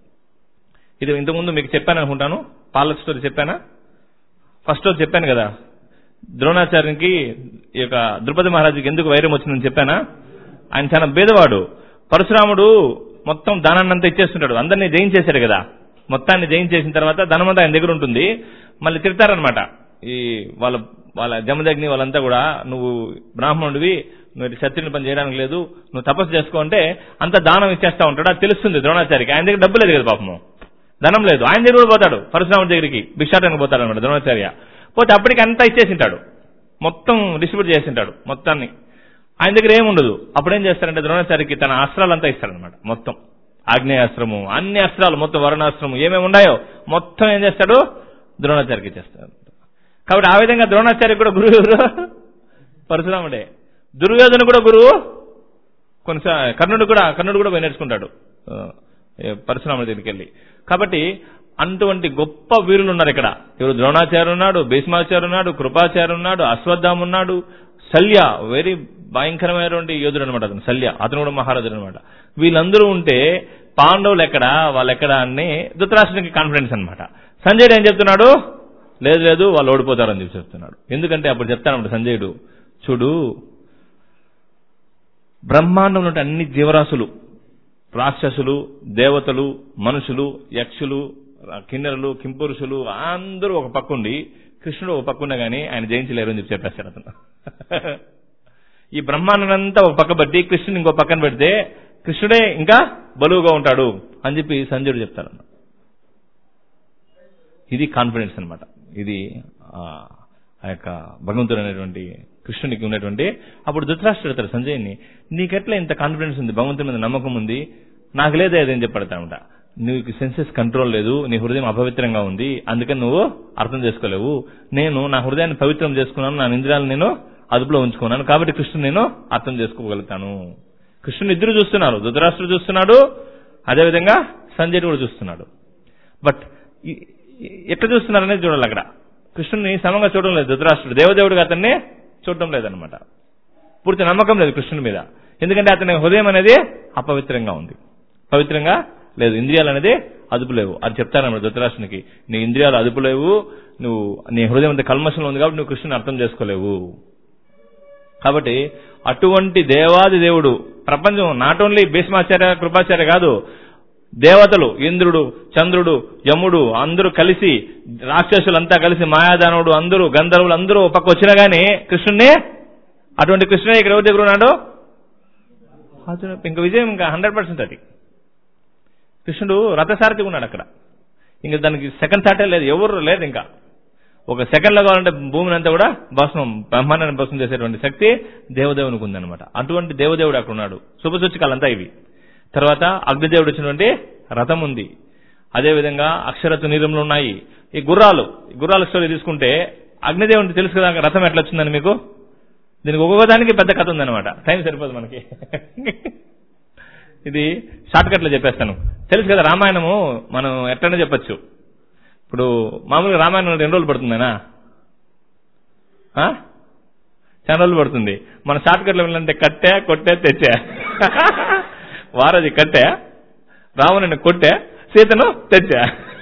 ఇది ఇంతకుముందు మీకు చెప్పాను అనుకుంటాను పాల స్టోరీ చెప్పానా ఫస్ట్ రోజు చెప్పాను కదా ద్రోణాచార్యునికి ఈ యొక్క ద్రుపది మహారాజుకి ఎందుకు వైరం వచ్చిందని చెప్పానా ఆయన చాలా భేదవాడు పరశురాముడు మొత్తం దానాన్నంతా ఇచ్చేస్తుంటాడు అందరినీ జయించేశాడు కదా మొత్తాన్ని జయించేసిన తర్వాత ధనమంతా ఆయన దగ్గర ఉంటుంది మళ్ళీ తిడతారనమాట ఈ వాళ్ళ వాళ్ళ జమదగ్ని వాళ్ళంతా కూడా నువ్వు బ్రాహ్మణుడివి నువ్వు క్షత్రిని పని చేయడానికి లేదు నువ్వు తపస్సు చేసుకో అంటే అంత దానం ఇచ్చేస్తా ఉంటాడు అది తెలుస్తుంది ద్రోణాచారికి ఆయన దగ్గర డబ్బు లేదు కదా పాపము ధనం లేదు ఆయన దగ్గర కూడా పోతాడు పరశురాముడి దగ్గరికి భిక్షాటానికి పోతాడు అనమాట ద్రోణాచార్య పోతే అప్పటికి అంతా ఇచ్చేసింటాడు మొత్తం డిస్ట్రిబ్యూట్ చేసింటాడు మొత్తాన్ని ఆయన దగ్గర ఏముండదు అప్పుడేం చేస్తారంటే ద్రోణాచారికి తన అస్త్రాలంతా ఇస్తాడనమాట మొత్తం ఆగ్నేయాస్త్రము అన్ని అస్త్రాలు మొత్తం వరుణాస్త్రము ఏమేమి ఉన్నాయో మొత్తం ఏం చేస్తాడు ద్రోణాచారికి ఇచ్చేస్తాడు కాబట్టి ఆ విధంగా ద్రోణాచార్య కూడా గురువు ఎవరు పరశురాముడే దుర్యోధను కూడా గురువు కొన్నిసారి కర్ణుడు కూడా కర్ణుడు కూడా పోయి నేర్చుకుంటాడు ఆ, ఏ, పరశురాముడి దగ్గరికి వెళ్ళి కాబట్టి అటువంటి గొప్ప వీరులు ఉన్నారు ఇక్కడ ఎవరు ద్రోణాచార్య ఉన్నాడు భీష్మాచార్య ఉన్నాడు కృపాచార్య ఉన్నాడు అశ్వత్థామ ఉన్నాడు శల్య వెరీ భయంకరమైనటువంటి యోధుడు అనమాట అతను శల్య అతను కూడా మహారాజుడు అనమాట వీళ్ళందరూ ఉంటే పాండవులు ఎక్కడ వాళ్ళు ఎక్కడ అని ధృతరాష్ట్రానికి కాన్ఫిడెన్స్ అనమాట సంజయుడు ఏం చెప్తున్నాడు లేదు లేదు వాళ్ళు ఓడిపోతారని చెప్పి చెప్తున్నాడు ఎందుకంటే అప్పుడు చెప్తానమాట సంజయుడు చూడు బ్రహ్మాండంలో ఉండే అన్ని జీవరాశులు రాక్షసులు దేవతలు మనుషులు యక్షులు కిన్నెరలు కింపురుషులు అందరూ ఒక పక్కుండి కృష్ణుడు ఒక పక్కున్నా గానీ ఆయన జయించలేరు అని చెప్పి చెప్పేశారు అతను ఈ బ్రహ్మాండంతా ఒక పక్క బట్టి కృష్ణుని ఇంకో పక్కన పెడితే కృష్ణుడే ఇంకా బలువుగా ఉంటాడు అని చెప్పి సంజయుడు చెప్తారు ఇది కాన్ఫిడెన్స్ అన్నమాట ఇది ఆ ఆ యొక్క భగవంతుడు అనేటువంటి కృష్ణునికి ఉన్నటువంటి అప్పుడు ధృతరాష్ట్రుడు అడతాడు సంజయ్ని నీకెట్లా ఇంత కాన్ఫిడెన్స్ ఉంది భగవంతుడి మీద నమ్మకం ఉంది నాకు లేదా ఏదని చెప్పడతానమాట నీకు సెన్సెస్ కంట్రోల్ లేదు నీ హృదయం అపవిత్రంగా ఉంది అందుకని నువ్వు అర్థం చేసుకోలేవు నేను నా హృదయాన్ని పవిత్రం చేసుకున్నాను నా ఇంద్రియాలను నేను అదుపులో ఉంచుకున్నాను కాబట్టి కృష్ణుని నేను అర్థం చేసుకోగలుగుతాను కృష్ణుని ఇద్దరు చూస్తున్నారు ధృతరాష్ట్రుడు చూస్తున్నాడు అదేవిధంగా సంజయుడు కూడా చూస్తున్నాడు బట్ ఈ- ఈ- ఎట్లా చూస్తున్నారనేది చూడాలి అక్కడ కృష్ణుని సమంగా చూడడం లేదు ధృతరాష్ట్రుడు దేవదేవుడిగా అతన్ని చూడటం లేదనమాట పూర్తి నమ్మకం లేదు కృష్ణుని మీద ఎందుకంటే అతని హృదయం అనేది అపవిత్రంగా ఉంది పవిత్రంగా లేదు ఇంద్రియాలు అనేది అదుపు లేవు అది చెప్తారన్నమాట ధృతరాష్ట్రునికి నీ ఇంద్రియాలు అదుపు లేవు నువ్వు నీ హృదయం అంత కల్మషంలో ఉంది కాబట్టి నువ్వు కృష్ణుని అర్థం చేసుకోలేవు కాబట్టి అటువంటి దేవాది దేవుడు ప్రపంచం నాట్ ఓన్లీ భీష్మాచార్య కృపాచార్య కాదు దేవతలు ఇంద్రుడు చంద్రుడు యముడు అందరూ కలిసి రాక్షసులంతా కలిసి మాయాదానవుడు అందరూ గంధర్వులు అందరూ ఒక పక్క వచ్చినా గానీ కృష్ణుణ్ణి అటువంటి కృష్ణుడే ఇక్కడ ఎవరి దగ్గర ఉన్నాడు అర్జునుడు ఇంకా విజయం ఇంకా హండ్రెడ్ పర్సెంట్ అది కృష్ణుడు రథసారథిగా ఉన్నాడు అక్కడ ఇంకా దానికి సెకండ్ థాటే లేదు ఎవరు లేదు ఇంకా ఒక సెకండ్ లో కావాలంటే భూమిని అంతా కూడా భస్మం బ్రహ్మాండాన్ని భస్మం చేసేటువంటి శక్తి దేవదేవునికి ఉందన్నమాట అటువంటి దేవదేవుడు అక్కడ ఉన్నాడు శుభసూచికాలంతా ఇవి తర్వాత అగ్నిదేవుడు వచ్చినటువంటి రథం ఉంది అదేవిధంగా అక్షరతు నీరములు ఉన్నాయి ఈ గుర్రాలు ఈ గుర్రాల స్టోరీ తీసుకుంటే అగ్నిదేవుడికి తెలుసు కదా రథం ఎట్లా వచ్చిందని మీకు దీనికి ఒక్కొక్క దానికి పెద్ద కథ ఉందన్నమాట టైం సరిపోదు మనకి ఇది షార్ట్ కట్ లో చెప్పేస్తాను తెలుసు కదా రామాయణము మనం ఎట్లనే చెప్పొచ్చు ఇప్పుడు మామూలుగా రామాయణం రెండు రోజులు పడుతుందనా ఆ? చాలా రోజులు పడుతుంది మన షార్ట్ కట్ లో వెళ్ళాలంటే కట్టే కొట్టే తెచ్చే వారది కట్టే రావణుని కొట్టే సీతను తెచ్చా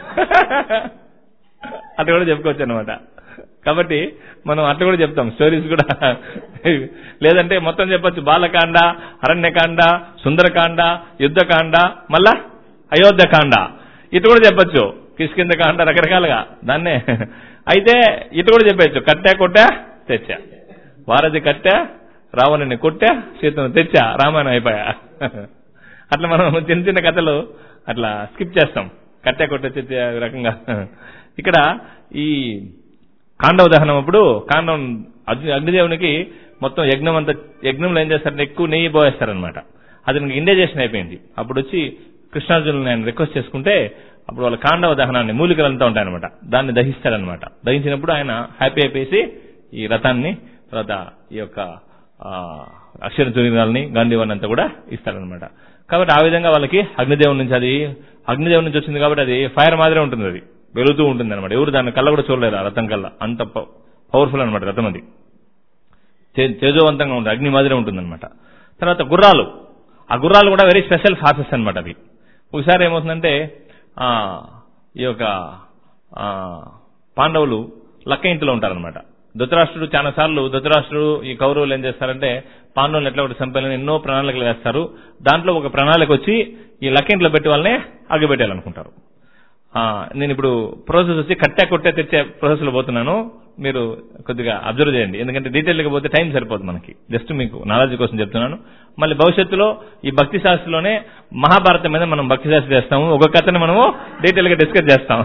అట్లా కూడా చెప్పుకోవచ్చు అనమాట కాబట్టి మనం అట్లా కూడా చెప్తాం స్టోరీస్ కూడా లేదంటే మొత్తం చెప్పొచ్చు బాలకాండ అరణ్యకాండ సుందరకాండ యుద్ధకాండ మళ్ళా అయోధ్యకాండ ఇటు కూడా చెప్పొచ్చు కిష్కిందకాండ రకరకాలుగా దాన్నే అయితే ఇటు కూడా చెప్పచ్చు కట్టా కొట్టా తెచ్చా వారధి కట్టా రావణుని కొట్టా సీతను తెచ్చా రామాయణం అయిపోయా అట్లా మనం చిన్న చిన్న కథలు అట్లా స్కిప్ చేస్తాం కట్టా కొట్ట తెచ్చే రకంగా ఇక్కడ ఈ కాండవ దహనం అప్పుడు కాండవం అగ్ని అగ్నిదేవునికి మొత్తం యజ్ఞం అంతా యజ్ఞంలో ఏం చేస్తారంటే ఎక్కువ నెయ్యి పోయేస్తారనమాట అది నాకు ఇండైజేషన్ అయిపోయింది అప్పుడు వచ్చి కృష్ణార్జునులు ఆయన రిక్వెస్ట్ చేసుకుంటే అప్పుడు వాళ్ళ కాండవ దహనాన్ని మూలికలంతా ఉంటాయన్నమాట దాన్ని దహిస్తాడనమాట దహించినప్పుడు ఆయన హ్యాపీ అయిపోయేసి ఈ రథాన్ని తర్వాత ఈ యొక్క ఆ, అక్షర తునిగాల్ని గాంధీవాన్ని అంతా కూడా ఇస్తారనమాట కాబట్టి ఆ విధంగా వాళ్ళకి అగ్నిదేవుని నుంచి అది అగ్నిదేవుని నుంచి వచ్చింది కాబట్టి అది ఫైర్ మాదిరే ఉంటుంది అది వెలుగుతూ ఉంటుంది అనమాట ఎవరు దాని కళ్ళ కూడా చూడలేరు ఆ రథం కల్లా అంత పవర్ఫుల్ అనమాట రథం అది తే- తేజోవంతంగా ఉంటుంది అగ్ని మాదిరే ఉంటుంది అనమాట తర్వాత గుర్రాలు ఆ గుర్రాలు కూడా వెరీ స్పెషల్ హార్సెస్ అనమాట అవి ఒకసారి ఏమవుతుందంటే ఆ ఈ యొక్క ఆ పాండవులు లక్క ఇంటిలో ఉంటారనమాట ధృతరాష్ట్రుడు చాలా సార్లు ధృతరాష్ట్రుడు ఈ కౌరవులు ఏం చేస్తారంటే పాండవులు ఎట్లా ఒకటి చంపాలని ఎన్నో ప్రణాళికలు వేస్తారు దాంట్లో ఒక ప్రణాళిక వచ్చి ఈ లక్క ఇంట్లో పెట్టి వాళ్ళని అగ్గిపెట్టాలనుకుంటారు ఆ, నేను ఇప్పుడు ప్రాసెస్ వచ్చి కట్టా కొట్టే తెచ్చే ప్రాసెస్ లో పోతున్నాను మీరు కొద్దిగా అబ్జర్వ్ చేయండి ఎందుకంటే డీటెయిల్ గా పోతే టైం సరిపోతుంది మనకి జస్ట్ మీకు నాలెడ్జ్ కోసం చెప్తున్నాను మళ్ళీ భవిష్యత్తులో ఈ భక్తి శాస్త్రంలోనే మహాభారతం మీద మనం భక్తి శాస్త్రం చేస్తాము ఒక కథని మనము డీటెయిల్ గా డిస్కస్ చేస్తాం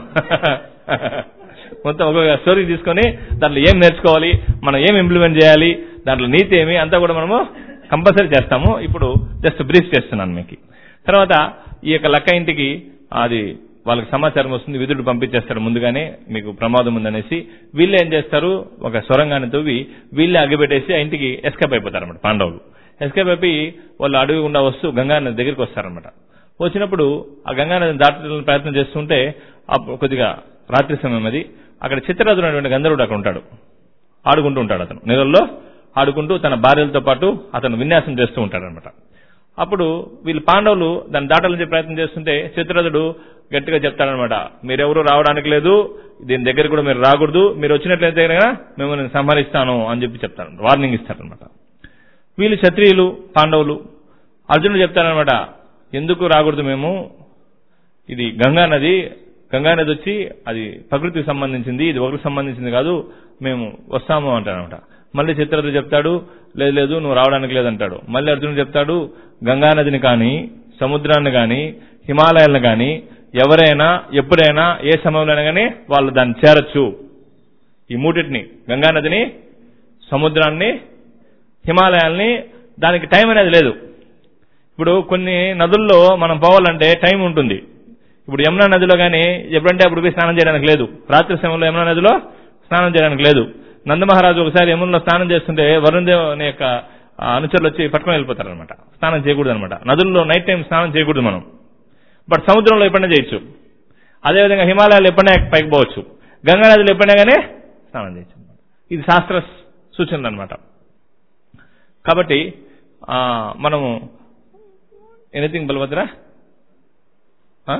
మొత్తం ఒక్కొక్క స్టోరీ తీసుకొని దాంట్లో ఏం నేర్చుకోవాలి మనం ఏం ఇంప్లిమెంట్ చేయాలి దాంట్లో నీతి ఏమి అంతా కూడా మనము కంపల్సరీ చేస్తాము ఇప్పుడు జస్ట్ బ్రీఫ్ చేస్తున్నాను మీకు తర్వాత ఈ యొక్క లక్క ఇంటికి అది వాళ్ళకి సమాచారం వస్తుంది విధుడు పంపించేస్తారు ముందుగానే మీకు ప్రమాదం ఉందనేసి వీళ్ళు ఏం చేస్తారు ఒక సొరంగాన్ని తవ్వి వీళ్ళే అగ్గిపెట్టేసి ఆ ఇంటికి ఎస్కేప్ అయిపోతారన్నమాట పాండవులు ఎస్కేప్ అయిపోయి వాళ్ళు అడవి గుండా వస్తూ గంగా నది దగ్గరికి వస్తారనమాట వచ్చినప్పుడు ఆ గంగా నదిని దాటాలని ప్రయత్నం చేస్తుంటే అప్పుడు కొద్దిగా రాత్రి సమయం అది అక్కడ చిత్రరాజు అనేటువంటి గంధర్వుడు అక్కడ ఉంటాడు ఆడుకుంటూ ఉంటాడు అతను నీళ్ళల్లో ఆడుకుంటూ తన భార్యలతో పాటు అతను విన్యాసం చేస్తూ ఉంటాడు అనమాట అప్పుడు వీళ్ళు పాండవులు దాన్ని దాటాలని చెప్పి ప్రయత్నం చేస్తుంటే చిత్రరథుడు గట్టిగా చెప్తాడనమాట మీరెవరూ రావడానికి లేదు దీని దగ్గర కూడా మీరు రాకూడదు మీరు వచ్చినట్లయితే కనుక మిమ్మల్ని సంహరిస్తాను అని చెప్పి చెప్తాడు వార్నింగ్ ఇస్తాడనమాట వీళ్ళు క్షత్రియులు పాండవులు అర్జునుడు చెప్తాడనమాట ఎందుకు రాకూడదు మేము ఇది గంగా నది గంగా నది వచ్చి అది ప్రకృతికి సంబంధించింది ఇది ఒకరికి సంబంధించింది కాదు మేము వస్తాము అంటాడనమాట మళ్ళీ చిత్రరథుడు చెప్తాడు లేదు లేదు నువ్వు రావడానికి లేదంటాడు మళ్ళీ అర్జునుడు చెప్తాడు గంగా నదిని కానీ సముద్రాన్ని కానీ హిమాలయాలను కానీ ఎవరైనా ఎప్పుడైనా ఏ సమయంలోనైనా కానీ వాళ్ళు దాన్ని చేరొచ్చు ఈ మూటిటిని గంగా నదిని సముద్రాన్ని హిమాలయాల్ని దానికి టైం అనేది లేదు ఇప్పుడు కొన్ని నదుల్లో మనం పోవాలంటే టైం ఉంటుంది ఇప్పుడు యమునా నదిలో కానీ ఎప్పుడంటే అప్పుడు పోయి స్నానం చేయడానికి లేదు రాత్రి సమయంలో యమునా నదిలో స్నానం చేయడానికి లేదు నందమహారాజు ఒకసారి యమునలో స్నానం చేస్తుంటే వరుణ్ దేవుని యొక్క ఆ, అనుచరులు వచ్చి పట్టుకొని వెళ్ళిపోతారు అనమాట స్నానం చేయకూడదు అనమాట నదుల్లో నైట్ టైం స్నానం చేయకూడదు మనం బట్ సముద్రంలో ఎప్పుడైనా చేయొచ్చు అదేవిధంగా హిమాలయాలు ఎప్పుడైనా పైకి పోవచ్చు గంగా నదిలో ఎప్పుడైనా కానీ స్నానం చేయొచ్చు ఇది శాస్త్ర సూచనలు అనమాట కాబట్టి ఆ, మనము ఎనీథింగ్ బలభద్ర ఆ?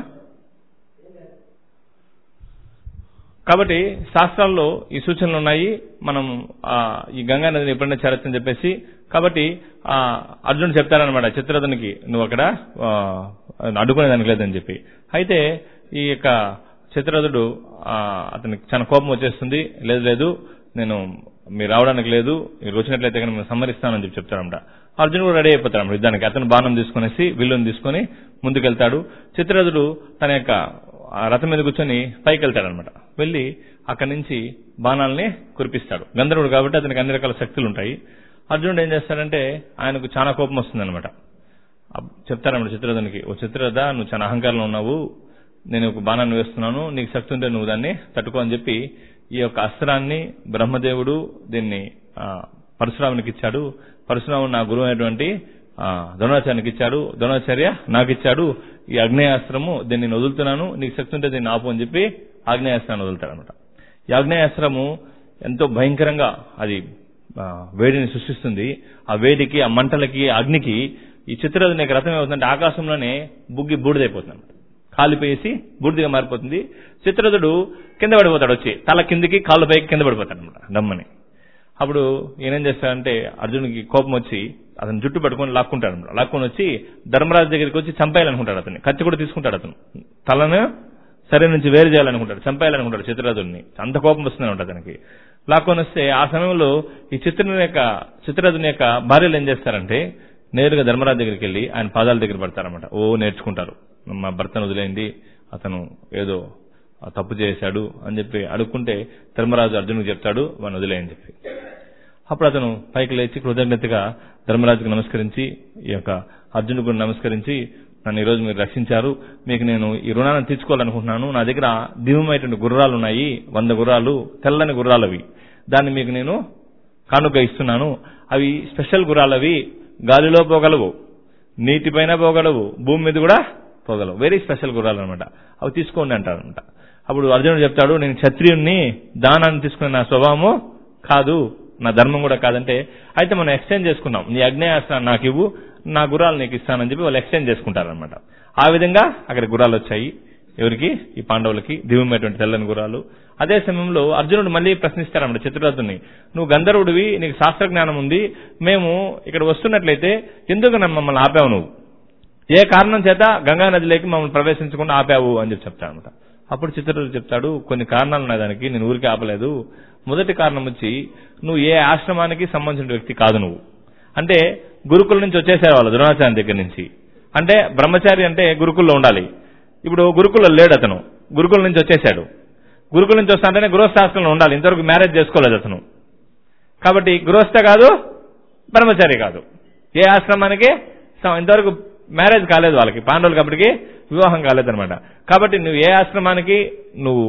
కాబట్టి శాస్త్రాల్లో ఈ సూచనలు ఉన్నాయి మనం ఆ, ఈ గంగా నదిని ఎప్పుడైనా చేరొచ్చని చెప్పేసి కాబట్టి ఆ, అర్జునుడు చెప్తారనమాట చిత్రరథునికి నువ్వు అక్కడ ఆ, అడ్డుకునేదానికి లేదని చెప్పి అయితే ఈ యొక్క చిత్రరథుడు ఆ, అతనికి చాలా కోపం వచ్చేస్తుంది లేదు లేదు నేను మీరు రావడానికి లేదు మీరు వచ్చినట్లయితే కనుక నేను సంహరిస్తానని చెప్పి చెప్తాడనమాట అర్జునుడు కూడా రెడీ అయిపోతాడు యుద్ధానికి అతను బాణం తీసుకునేసి విల్లుని తీసుకొని ముందుకెళ్తాడు చిత్రరథుడు తన యొక్క ఆ రథం మీద కూర్చొని పైకి వెళ్తాడనమాట వెళ్ళి అక్కడి నుంచి బాణాలని కురిపిస్తాడు గంధర్వుడు కాబట్టి అతనికి అన్ని రకాల శక్తులు ఉంటాయి అర్జునుడు ఏం చేస్తాడంటే ఆయనకు చాలా కోపం వస్తుందన్నమాట అబ్- చెప్తారన్నమాట చిత్రరథునికి ఓ చిత్రరథ నువ్వు చాలా అహంకారంలో ఉన్నావు నేను ఒక బాణాన్ని వేస్తున్నాను నీకు శక్తి ఉంటే నువ్వు దాన్ని తట్టుకో అని చెప్పి ఈ యొక్క అస్త్రాన్ని బ్రహ్మదేవుడు దీన్ని ఆ, పరశురామునికి ఇచ్చాడు పరశురాముడు నా గురువు అయినటువంటి ఆ, ద్రోణాచార్యానికి ఇచ్చాడు ద్రోణాచార్య నాకు ఇచ్చాడు ఈ అగ్నేయాస్త్రము దీన్ని నేను వదులుతున్నాను నీకు శక్తి ఉంటే దీన్ని ఆపు అని చెప్పి ఆగ్నేయాస్త్రాన్ని వదులుతాడనమాట ఈ ఆగ్నేయాస్త్రము ఎంతో భయంకరంగా అది ఆ, వేడిని సృష్టిస్తుంది ఆ వేడికి ఆ మంటలకి ఆ అగ్నికి ఈ చిత్రరథుని యొక్క రథం ఏమవుతుందంటే ఆకాశంలోనే బుగ్గి బూడిదైపోతుంది అనమాట కాలిపోయేసి బూడిదిగా మారిపోతుంది చిత్రరథుడు కింద పడిపోతాడు వచ్చి తల కిందికి కాళ్ళు పైకి కింద పడిపోతాడు అనమాట దమ్మని అప్పుడు ఈయనేం చేస్తాడంటే అర్జునుడికి కోపం వచ్చి అతను జుట్టు పట్టుకొని లాక్కుంటాడు అనమాట లాక్కొని వచ్చి ధర్మరాజు దగ్గరికి వచ్చి చంపేయాలనుకుంటాడు అతన్ని కత్తి కూడా తీసుకుంటాడు అతను తలను సరే నుంచి వేరు చేయాలనుకుంటాడు చంపేయాలనుకుంటాడు చిత్రరథుడిని అంత కోపం వస్తుంది అనమాట అతనికి లాక్కొని వస్తే ఆ సమయంలో ఈ చిత్రుని యొక్క చిత్రరథుని యొక్క భార్యలు ఏం చేస్తారంటే నేరుగా ధర్మరాజు దగ్గరికి వెళ్ళి ఆయన పాదాల దగ్గర పడతారన్నమాట ఓ నేర్చుకుంటారు మా భర్తను వదిలేయండి అతను ఏదో తప్పు చేశాడు అని చెప్పి అడుక్కుంటే ధర్మరాజు అర్జునుడికి చెప్తాడు వాడిని వదిలేయని చెప్పి అప్పుడు అతను పైకి లేచి కృతజ్ఞతగా ధర్మరాజుకు నమస్కరించి ఈ యొక్క అర్జునుడు కూడా నమస్కరించి నన్ను ఈ రోజు మీరు రక్షించారు మీకు నేను ఈ రుణాన్ని తీర్చుకోవాలనుకుంటున్నాను నా దగ్గర దివ్యమైనటువంటి గుర్రాలు ఉన్నాయి వంద గుర్రాలు తెల్లని గుర్రాలు అవి దాన్ని మీకు నేను కానుక ఇస్తున్నాను అవి స్పెషల్ గుర్రాలు అవి గాలిలో పోగలవు నీటిపైన పోగలవు భూమి మీద కూడా పోగలవు వెరీ స్పెషల్ గుర్రాలు అనమాట అవి తీసుకోండి అంటారనమాట అప్పుడు అర్జునుడు చెప్తాడు నేను క్షత్రియుణ్ణి దానాన్ని తీసుకునే నా స్వభావము కాదు నా ధర్మం కూడా కాదంటే అయితే మనం ఎక్స్చేంజ్ చేసుకున్నాం నీ అగ్నేయాస్త్రాన్ని నాకు ఇవ్వు నా గుర్రాలు నీకు ఇస్తానని చెప్పి వాళ్ళు ఎక్స్చేంజ్ చేసుకుంటారనమాట ఆ విధంగా అక్కడ గుర్రాలు వచ్చాయి ఎవరికి ఈ పాండవులకి దివ్యమైనటువంటి తెల్లని గుర్రాలు అదే సమయంలో అర్జునుడు మళ్ళీ ప్రశ్నిస్తారన్నమాట చిత్రరథుని నువ్వు గంధర్వుడివి నీకు శాస్త్ర జ్ఞానం ఉంది మేము ఇక్కడ వస్తున్నట్లయితే ఎందుకు నన్ను మమ్మల్ని ఆపావు నువ్వు ఏ కారణం చేత గంగా నదిలోకి మమ్మల్ని ప్రవేశించకుండా ఆపావు అని చెప్పి చెప్తాడనమాట అప్పుడు చిత్రరథుడు చెప్తాడు కొన్ని కారణాలు ఉన్నాయి దానికి నేను ఊరికి ఆపలేదు మొదటి కారణం వచ్చి నువ్వు ఏ ఆశ్రమానికి సంబంధించిన వ్యక్తి కాదు నువ్వు అంటే గురుకుల నుంచి వచ్చేసారు వాళ్ళు ద్రోణాచార్య దగ్గర నుంచి అంటే బ్రహ్మచారి అంటే గురుకుల్లో ఉండాలి ఇప్పుడు గురుకుల్లో లేడు అతను గురుకుల నుంచి వచ్చేసాడు గురుకుల నుంచి వస్తా అంటేనే గృహస్థాశ్రంలో ఉండాలి ఇంతవరకు మ్యారేజ్ చేసుకోలేదు అతను కాబట్టి గృహస్థ కాదు బ్రహ్మచారి కాదు ఏ ఆశ్రమానికి స- ఇంతవరకు మ్యారేజ్ కాలేదు వాళ్ళకి పాండవులకి అప్పటికి వివాహం కాలేదన్నమాట కాబట్టి నువ్వు ఏ ఆశ్రమానికి నువ్వు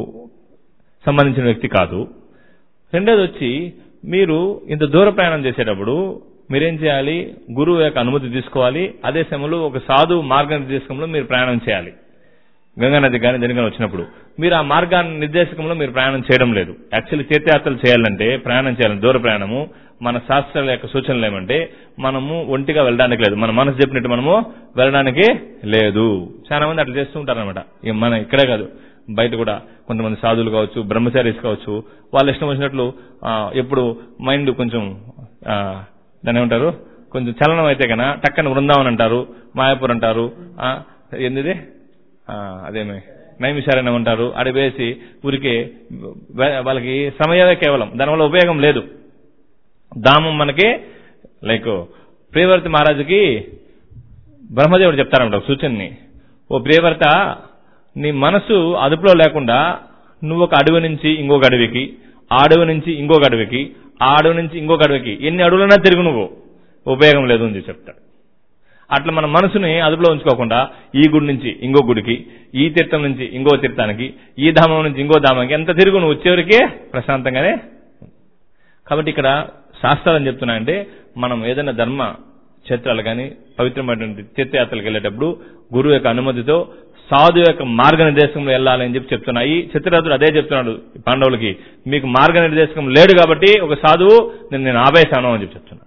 సంబంధించిన వ్యక్తి కాదు రెండోది వచ్చి మీరు ఇంత దూర ప్రయాణం చేసేటప్పుడు మీరేం చేయాలి గురువు యొక్క అనుమతి తీసుకోవాలి అదే సమయంలో ఒక సాధు మార్గనిర్దేశకంలో మీరు ప్రయాణం చేయాలి గంగా నది కానీ దేనికైనా వచ్చినప్పుడు మీరు ఆ మార్గాన్ని నిర్దేశకంలో మీరు ప్రయాణం చేయడం లేదు యాక్చువల్లీ తీర్థయాత్రలు చేయాలంటే ప్రయాణం చేయాలంటే దూర ప్రయాణము మన శాస్త్రాల యొక్క సూచనలు ఏమంటే మనము ఒంటిగా వెళ్ళడానికి లేదు మన మనసు చెప్పినట్టు మనము వెళ్ళడానికి లేదు చాలా మంది అట్లా చేస్తూ ఉంటారనమాట ఇక మన ఇక్కడే కాదు బయట కూడా కొంతమంది సాధువులు కావచ్చు బ్రహ్మచారీస్ కావచ్చు వాళ్ళు ఇష్టం వచ్చినట్లు ఆ, ఎప్పుడు మైండ్ కొంచెం ఆ, దాన్ని ఏమంటారు కొంచెం చలనం అయితే కన్నా టక్కన బృందావన్ అంటారు మాయాపూర్ అంటారు ఆ, ఏందిది ఆ, అదేమి నైమిషారణ్యం అంటారు అడి వేసి ఊరికే వే- వాళ్ళకి సమయమే కేవలం దానివల్ల ఉపయోగం లేదు దామం మనకి లైక్ ప్రియవర్తి మహారాజుకి బ్రహ్మదేవుడు చెప్తారన్నమాట ఒక సూచనని ఓ ప్రియవర్త నీ మనసు అదుపులో లేకుండా నువ్వు ఒక అడవి నుంచి ఇంకొక అడవికి ఆ అడవి నుంచి ఇంకొక అడవికి ఆ అడవి నుంచి ఇంకొక అడవికి ఎన్ని అడవులన్నా తిరుగు నువ్వు ఉపయోగం లేదు అని చెప్పి చెప్తాడు అట్లా మన మనసుని అదుపులో ఉంచుకోకుండా ఈ గుడి నుంచి ఇంకో గుడికి ఈ తీర్థం నుంచి ఇంకో తీర్థానికి ఈ ధామం నుంచి ఇంకో ధామానికి ఎంత తిరుగు నువ్వు వచ్చేవరకే ప్రశాంతంగానే కాబట్టి ఇక్కడ శాస్త్రాలు చెప్తున్నాయంటే మనం ఏదైనా ధర్మ క్షేత్రాలు కానీ పవిత్రమైనటువంటి తీర్థయాత్రలకు వెళ్ళేటప్పుడు గురువు యొక్క అనుమతితో సాధు యొక్క మార్గనిర్దేశంలో వెళ్ళాలని చెప్పి చెప్తున్నాయి చిత్రరథుడు అదే చెప్తున్నాడు ఈ పాండవులకి మీకు మార్గనిర్దేశకం లేడు కాబట్టి ఒక సాధువు నేను నేను ఆపేశాను అని చెప్పి చెప్తున్నాడు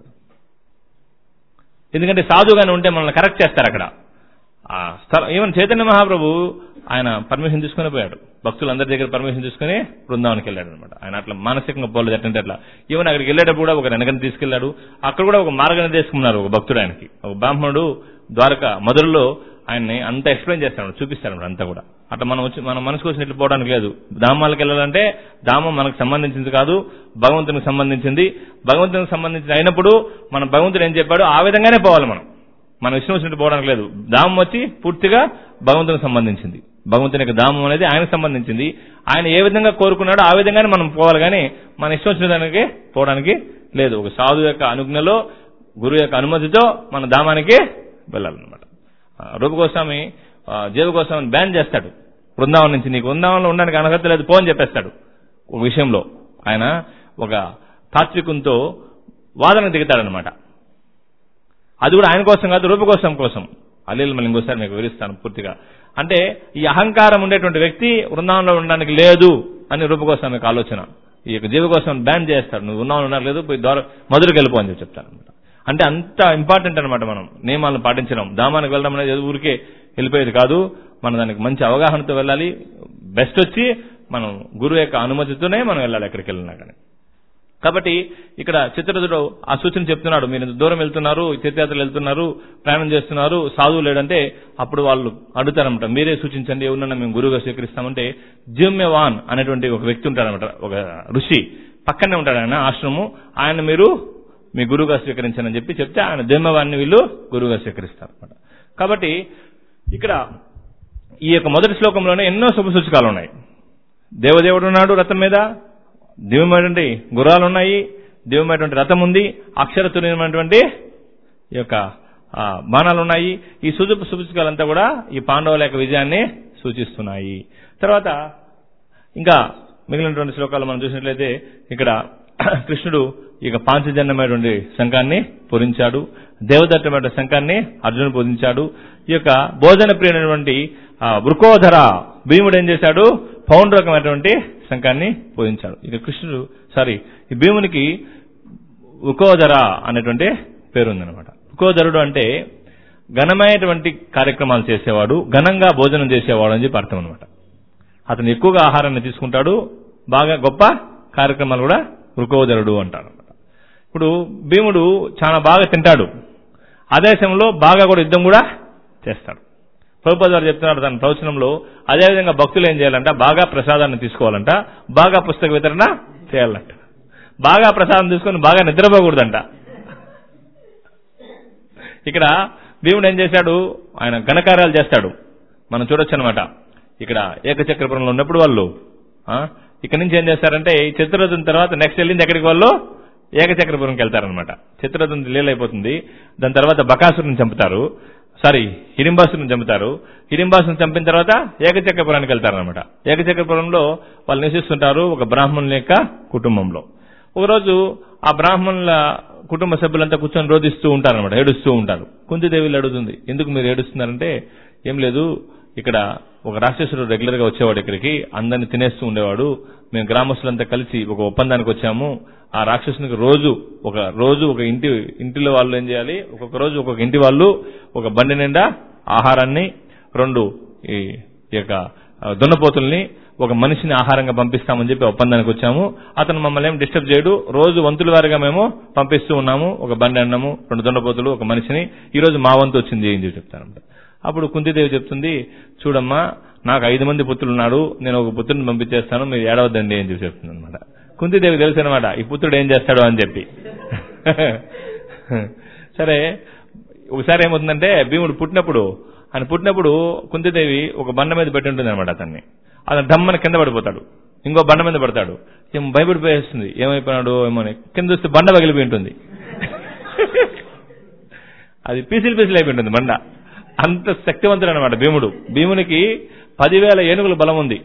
ఎందుకంటే సాధువుగానే ఉంటే మనల్ని కరెక్ట్ చేస్తారు అక్కడ ఆ స్థలం ఈవెన్ చైతన్య మహాప్రభు ఆయన పర్మిషన్ తీసుకుని పోయాడు భక్తులందరి దగ్గర పర్మిషన్ తీసుకుని బృందావనికి వెళ్ళాడు అనమాట ఆయన అట్లా మానసికంగా పోలేదు ఎట్టంటే అట్లా ఈవెన్ అక్కడికి వెళ్ళేటప్పుడు కూడా ఒక వెనకని తీసుకెళ్లాడు అక్కడ కూడా ఒక మార్గనిర్దేశం ఉన్నారు ఒక భక్తుడు ఆయనకి ఒక బ్రాహ్మణుడు ద్వారక మధురలో ఆయన్ని అంత ఎక్స్ప్లెయిన్ చేస్తాడు చూపిస్తాడు అంతా కూడా అట్లా మనం వచ్చి మన మనసుకు వచ్చినట్లు పోవడానికి లేదు ధామాలకు వెళ్ళాలంటే ధామం మనకు సంబంధించింది కాదు భగవంతునికి సంబంధించింది భగవంతునికి సంబంధించింది అయినప్పుడు మన భగవంతుడు ఏం చెప్పాడు ఆ విధంగానే పోవాలి మనం మన ఇష్టం వచ్చినట్టు పోవడానికి లేదు దామం వచ్చి పూర్తిగా భగవంతునికి సంబంధించింది భగవంతుని యొక్క దామం అనేది ఆయనకు సంబంధించింది ఆయన ఏ విధంగా కోరుకున్నాడో ఆ విధంగానే మనం పోవాలి కానీ మన ఇష్టం వచ్చిన దానికి పోవడానికి లేదు ఒక సాధు యొక్క అనుజ్ఞలో గురువు యొక్క అనుమతితో మన దామానికి వెళ్ళాలన్నమాట ఆ, రూపగోస్వామి ఆ, జీవగోస్వామిని బ్యాన్ చేస్తాడు బృందావనం నుంచి నీకు బృందావనంలో ఉండడానికి అనర్హత లేదు పో అని చెప్పేస్తాడు ఒక విషయంలో ఆయన ఒక తాత్వికంతో వాదన దిగుతాడనమాట అది కూడా ఆయన కోసం కాదు రూపకోసం కోసం అల్లీలు మళ్ళీ ఇంకోసారి మీకు వివరిస్తాను పూర్తిగా అంటే ఈ అహంకారం ఉండేటువంటి వ్యక్తి వృందావనంలో ఉండడానికి లేదు అని రూపకోసం యొక్క ఆలోచన ఈ యొక్క జీవ కోసం బ్యాన్ చేస్తాడు నువ్వు ఉన్నావు ఉన్నారు లేదు పోయి ద్వారా మధురకు వెళ్ళిపో అని చెప్పి చెప్తాను అనమాట అంటే అంత ఇంపార్టెంట్ అనమాట మనం నియమాలను పాటించడం దామానికి వెళ్ళడం అనేది ఏదో ఊరికే వెళ్ళిపోయేది కాదు మనం దానికి మంచి అవగాహనతో వెళ్ళాలి బెస్ట్ వచ్చి మనం గురువు యొక్క అనుమతితోనే మనం వెళ్ళాలి ఎక్కడికి వెళ్ళినా కానీ కాబట్టి ఇక్కడ చిత్రదుడు ఆ సూచన చెప్తున్నాడు మీరు ఇంత దూరం వెళ్తున్నారు తీర్థయాత్రలు వెళ్తున్నారు ప్రయాణం చేస్తున్నారు సాధువు లేడంటే అప్పుడు వాళ్ళు అడుగుతారనమాట మీరే సూచించండి ఎవరినన్నా మేము గురువుగా స్వీకరిస్తామంటే జిమ్యవాన్ అనేటువంటి ఒక వ్యక్తి ఉంటాడనమాట ఒక ఋషి పక్కనే ఉంటాడు ఆయన ఆశ్రమము ఆయన మీరు మీ గురువుగా స్వీకరించనని చెప్పి చెప్తే ఆయన దిమ్మవాన్ని వీళ్ళు గురువుగా స్వీకరిస్తారు అనమాట కాబట్టి ఇక్కడ ఈ యొక్క మొదటి శ్లోకంలోనే ఎన్నో శుభ సూచకాలు ఉన్నాయి దేవదేవుడు ఉన్నాడు రథం మీద దివ్యమైనటువంటి గుర్రాలు ఉన్నాయి దివ్యమైనటువంటి రథం ఉంది అక్షరతుల్యమైనటువంటి ఈ యొక్క ఆ, బాణాలు ఉన్నాయి ఈ సుజు సూచకాలంతా కూడా ఈ పాండవుల యొక్క విజయాన్ని సూచిస్తున్నాయి తర్వాత ఇంకా మిగిలినటువంటి శ్లోకాలు మనం చూసినట్లయితే ఇక్కడ కృష్ణుడు ఇక పాంచజన్యమైనటువంటి శంఖాన్ని పూరించాడు దేవదత్తమైన శంఖాన్ని అర్జునుడు పూజించాడు ఈ యొక్క భోజన ప్రియుడైనటువంటి ఆ, వృకోధర భీముడు ఏం చేశాడు పౌండ్రకమైనటువంటి శంఖాన్ని పూజించాడు ఇక కృష్ణుడు సారీ ఈ భీమునికి ఉకోధర అనేటువంటి పేరు ఉందన్నమాట ఉకోధరుడు అంటే ఘనమైనటువంటి కార్యక్రమాలు చేసేవాడు ఘనంగా భోజనం చేసేవాడు అని చెప్పి అర్థం అనమాట అతను ఎక్కువగా ఆహారాన్ని తీసుకుంటాడు బాగా గొప్ప కార్యక్రమాలు కూడా వృకోదరుడు అంటారు ఇప్పుడు భీముడు చాలా బాగా తింటాడు అదే సమయంలో బాగా కూడా యుద్ధం కూడా చేస్తాడు ప్రభుపద గారు చెప్తున్నాడు తన ప్రవచనంలో అదేవిధంగా భక్తులు ఏం చేయాలంట బాగా ప్రసాదాన్ని తీసుకోవాలంట బాగా పుస్తక వితరణ చేయాలంట బాగా ప్రసాదం తీసుకొని బాగా నిద్రపోకూడదంట ఇక్కడ భీముడు ఏం చేశాడు ఆయన ఘనకార్యాలు చేస్తాడు మనం చూడొచ్చు అనమాట ఇక్కడ ఏకచక్రపురంలో ఉన్నప్పుడు వాళ్ళు ఆ, ఇక్కడ నుంచి ఏం చేస్తారంటే ఈ చిత్రరథం తర్వాత నెక్స్ట్ వెళ్ళింది ఎక్కడికి వాళ్ళు ఏకచక్రపురంకి వెళ్తారనమాట చిత్రరథం లీల అయిపోతుంది దాని తర్వాత బకాసురుని చంపుతారు సారీ హిడింబాసుని చంపుతారు హిడింబాసుని చంపిన తర్వాత ఏకచక్రపురానికి వెళ్తారనమాట ఏకచక్రపురంలో వాళ్ళు నివసిస్తుంటారు ఒక బ్రాహ్మణుల యొక్క కుటుంబంలో ఒకరోజు ఆ బ్రాహ్మణుల కుటుంబ సభ్యులంతా కూర్చొని రోధిస్తూ ఉంటారు అనమాట ఏడుస్తూ ఉంటారు కుంతిదేవి అడుగుతుంది ఎందుకు మీరు ఏడుస్తున్నారంటే ఏం లేదు ఇక్కడ ఒక రాక్షసుడు రెగ్యులర్ గా వచ్చేవాడు ఇక్కడికి అందరిని తినేస్తూ ఉండేవాడు మేము గ్రామస్తులంతా కలిసి ఒక ఒప్పందానికి వచ్చాము ఆ రాక్షసునికి రోజు ఒక రోజు ఒక ఇంటి ఇంటిలో వాళ్ళు ఏం చేయాలి ఒక్కొక్క రోజు ఒక్కొక్క ఇంటి వాళ్ళు ఒక బండి నిండా ఆహారాన్ని రెండు ఈ ఈ యొక్క ఆ, దున్నపోతుల్ని ఒక మనిషిని ఆహారంగా పంపిస్తామని చెప్పి ఒప్పందానికి వచ్చాము అతను మమ్మల్ని ఏం డిస్టర్బ్ చేయడు రోజు వంతుల వారిగా మేము పంపిస్తూ ఉన్నాము ఒక బండి అన్నము రెండు దున్నపోతులు ఒక మనిషిని ఈ రోజు మా వంతు వచ్చింది అని చెప్పి చెప్తానమాట అప్పుడు కుంతిదేవి చెప్తుంది చూడమ్మా నాకు ఐదు మంది పుత్రులు ఉన్నారు నేను ఒక పుత్రుని పంపించేస్తాను మీరు ఏడవద్దండి అని చెప్పి చెప్తుంది అనమాట కుంతిదేవి తెలుసు అనమాట ఈ పుత్రుడు ఏం చేస్తాడు అని చెప్పి సరే ఒకసారి ఏమవుతుందంటే భీముడు పుట్టినప్పుడు ఆయన పుట్టినప్పుడు కుంతిదేవి ఒక బండ మీద పెట్టి ఉంటుంది అనమాట అతన్ని అతను డమ్మని కింద పడిపోతాడు ఇంకో బండ మీద పడతాడు ఏం భయపడిపోయేస్తుంది ఏమైపోయినాడు ఏమో అని. కింద వస్తే బండ పగిలిపోయి ఉంటుంది అది పీసిలు పీసిలు అయిపోయి ఉంటుంది బండ అంత శక్తివంతుడు అనమాట భీముడు భీమునికి పదివేల ఏనుగుల బలం ఉంది